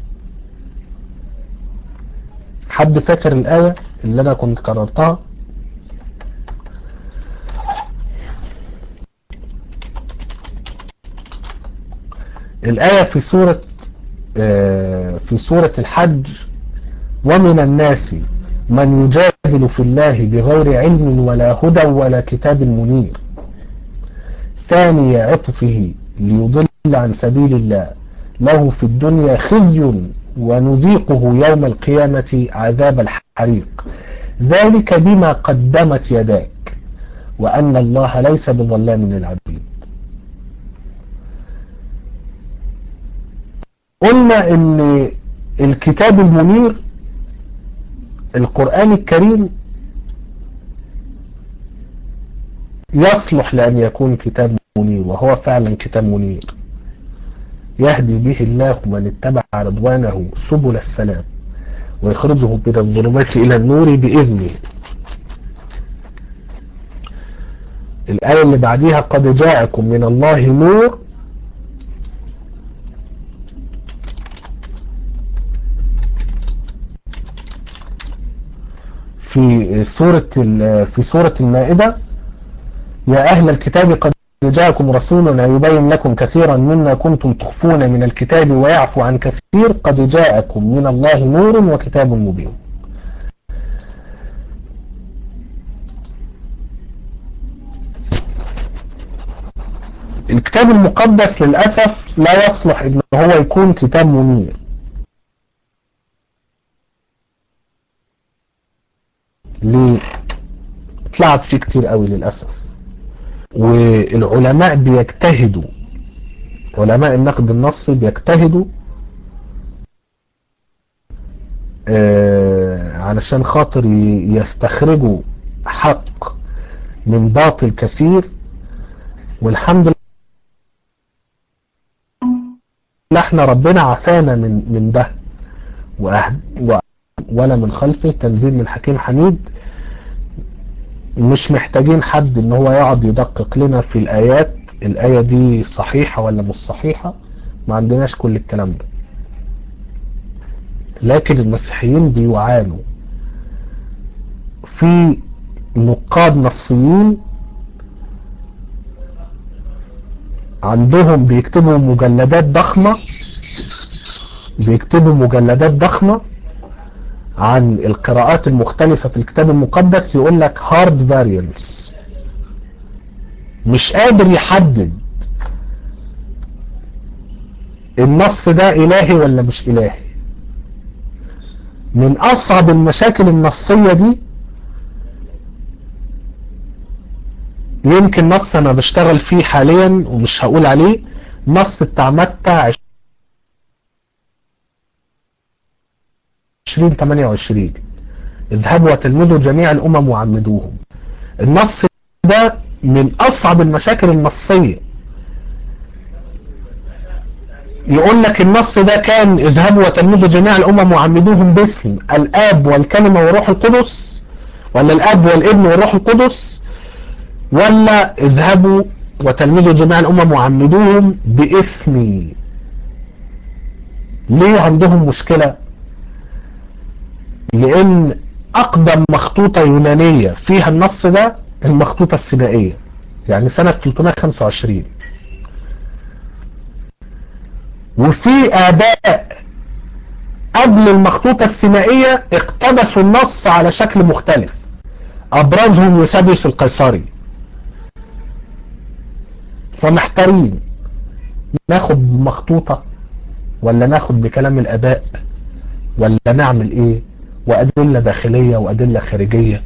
حد فاكر الآية اللي انا كنت كررتها الآية في سورة في سورة الحج ومن الناس من يجادل في الله بغير علم ولا هدى ولا كتاب منير ثاني عطفه ليضل عن سبيل الله له في الدنيا خزي ونذيقه يوم القيامة عذاب الحريق ذلك بما قدمت يداك وأن الله ليس بظلام للعبيد قلنا ان الكتاب المنير القرآن الكريم يصلح لأن يكون كتاب منير وهو فعلا كتاب منير يهدي به الله من اتبع رضوانه سبل السلام ويخرجه من الظلمات إلى النور بإذنه الآية اللي بعديها قد جاءكم من الله نور في سورة في سورة المائدة يا أهل الكتاب قد جاءكم رسولنا يبين لكم كثيرا مما كنتم تخفون من الكتاب ويعفو عن كثير قد جاءكم من الله نور وكتاب مبين الكتاب المقدس للأسف لا يصلح ان هو يكون كتاب منير ليه اتلعب فيه كتير قوي للأسف والعلماء بيجتهدوا علماء النقد النصي بيجتهدوا آه علشان خاطر يستخرجوا حق من باطل كثير والحمد لله احنا ربنا عافانا من من ده ولا من خلفه تنزيل من حكيم حميد مش محتاجين حد ان هو يقعد يدقق لنا في الايات الاية دي صحيحة ولا مش صحيحة ما عندناش كل الكلام ده لكن المسيحيين بيعانوا في نقاد نصيين عندهم بيكتبوا مجلدات ضخمة بيكتبوا مجلدات ضخمة عن القراءات المختلفة في الكتاب المقدس يقول لك هارد فاريانس مش قادر يحدد النص ده إلهي ولا مش إلهي من أصعب المشاكل النصية دي يمكن نص أنا بشتغل فيه حاليا ومش هقول عليه نص بتاع متى 2028 اذهبوا وتلمذوا جميع الأمم وعمدوهم النص ده من أصعب المشاكل النصية يقول لك النص ده كان اذهبوا وتلمذوا جميع الأمم وعمدوهم باسم الآب والكلمة والروح القدس ولا الآب والابن والروح القدس ولا اذهبوا وتلمذوا جميع الأمم وعمدوهم باسمي ليه عندهم مشكلة لان اقدم مخطوطة يونانية فيها النص ده المخطوطة السينائية يعني سنة 325 وفي اباء قبل المخطوطة السينائية اقتبسوا النص على شكل مختلف ابرزهم يوسابيوس القيصري فمحتارين ناخد مخطوطة ولا ناخد بكلام الاباء ولا نعمل ايه وأدلة داخلية وأدلة خارجية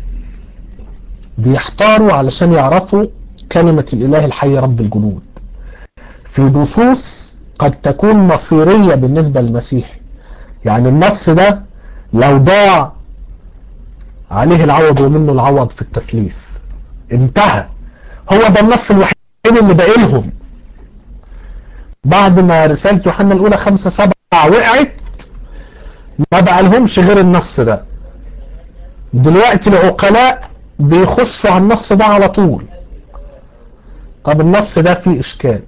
بيحتاروا علشان يعرفوا كلمة الإله الحي رب الجنود في نصوص قد تكون مصيرية بالنسبة للمسيح يعني النص ده لو ضاع عليه العوض ومنه العوض في التثليث انتهى هو ده النص الوحيد اللي باقي لهم بعد ما رسالة يوحنا الأولى خمسة سبعة وقعت ما بقى لهمش غير النص ده دلوقتي العقلاء بيخشوا على النص ده على طول طب النص ده فيه اشكال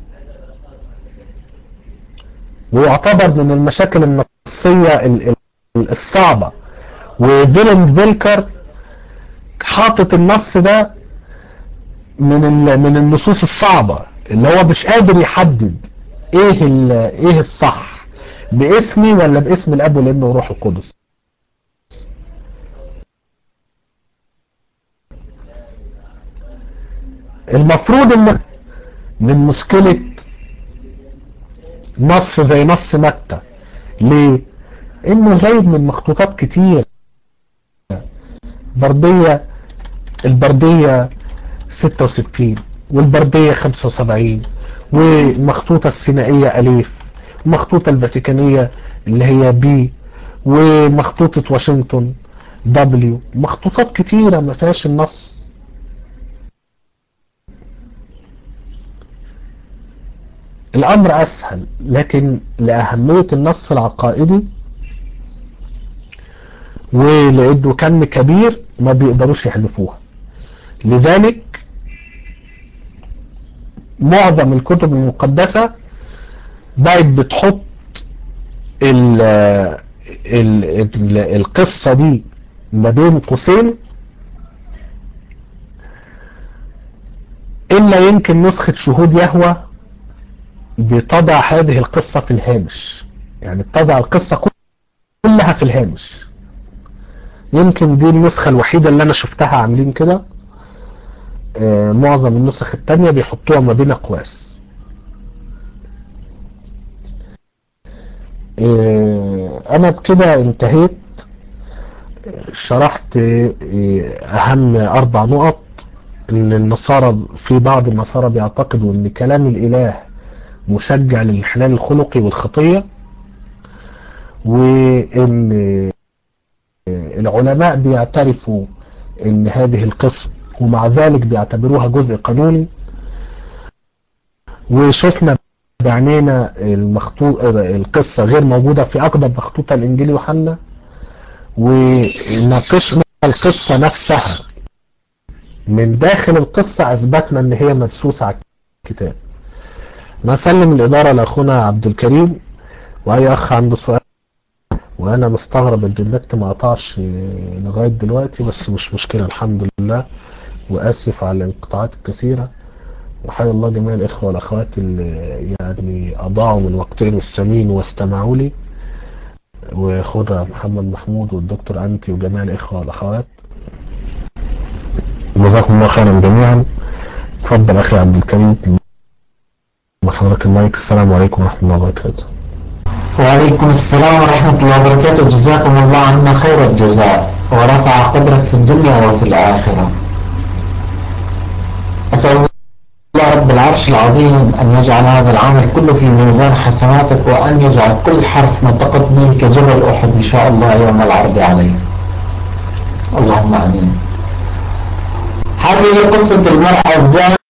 ويعتبر من المشاكل النصية الصعبة وفيلند فيلكر حاطط النص ده من من النصوص الصعبة اللي هو مش قادر يحدد ايه ايه الصح باسمي ولا باسم الاب والابن والروح القدس المفروض ان من مشكلة نص زي نص متى ليه انه زايد من مخطوطات كتير بردية البردية 66 والبردية 75 والمخطوطة السينائية أليف المخطوطة الفاتيكانية اللي هي بي ومخطوطة واشنطن دبليو مخطوطات كتيرة ما فيهاش النص الأمر أسهل لكن لأهمية النص العقائدي ولأنه كم كبير ما بيقدروش يحذفوها لذلك معظم الكتب المقدسة بقت بتحط ال ال ال القصة دي ما بين قوسين إلا يمكن نسخة شهود يهوى بتضع هذه القصة في الهامش يعني بتضع القصة كلها في الهامش يمكن دي النسخة الوحيدة اللي أنا شفتها عاملين كده آه معظم النسخ التانية بيحطوها ما بين أقواس آه أنا بكده انتهيت شرحت أهم أربع نقط ان النصارى في بعض النصارى بيعتقدوا ان كلام الاله مشجع للانحلال الخلقي والخطية وان العلماء بيعترفوا ان هذه القصة ومع ذلك بيعتبروها جزء قانوني وشفنا بعنينا المخطوط القصة غير موجودة في اقدم مخطوطة الانجيل يوحنا وناقشنا القصة نفسها من داخل القصة اثبتنا ان هي مدسوسة على الكتاب نسلم الادارة لاخونا عبد الكريم واي اخ عنده سؤال وانا مستغرب ان النت ما قطعش لغاية دلوقتي بس مش مشكلة الحمد لله واسف على الانقطاعات الكثيرة وحيا الله جميع الاخوة والاخوات اللي يعني اضاعوا من وقتهم الثمين واستمعوا لي واخونا محمد محمود والدكتور انتي وجميع الاخوة والاخوات جزاكم الله خيرا جميعا اتفضل اخي عبد الكريم مع حضرتك المايك السلام عليكم ورحمة الله وبركاته وعليكم السلام ورحمة الله وبركاته جزاكم الله عنا خير الجزاء ورفع قدرك في الدنيا وفي الآخرة أسأل الله رب العرش العظيم أن يجعل هذا العمل كله في ميزان حسناتك وأن يجعل كل حرف نطقت به كجبل أحد إن شاء الله يوم العرض عليه اللهم آمين هذه قصة المرأة الزانية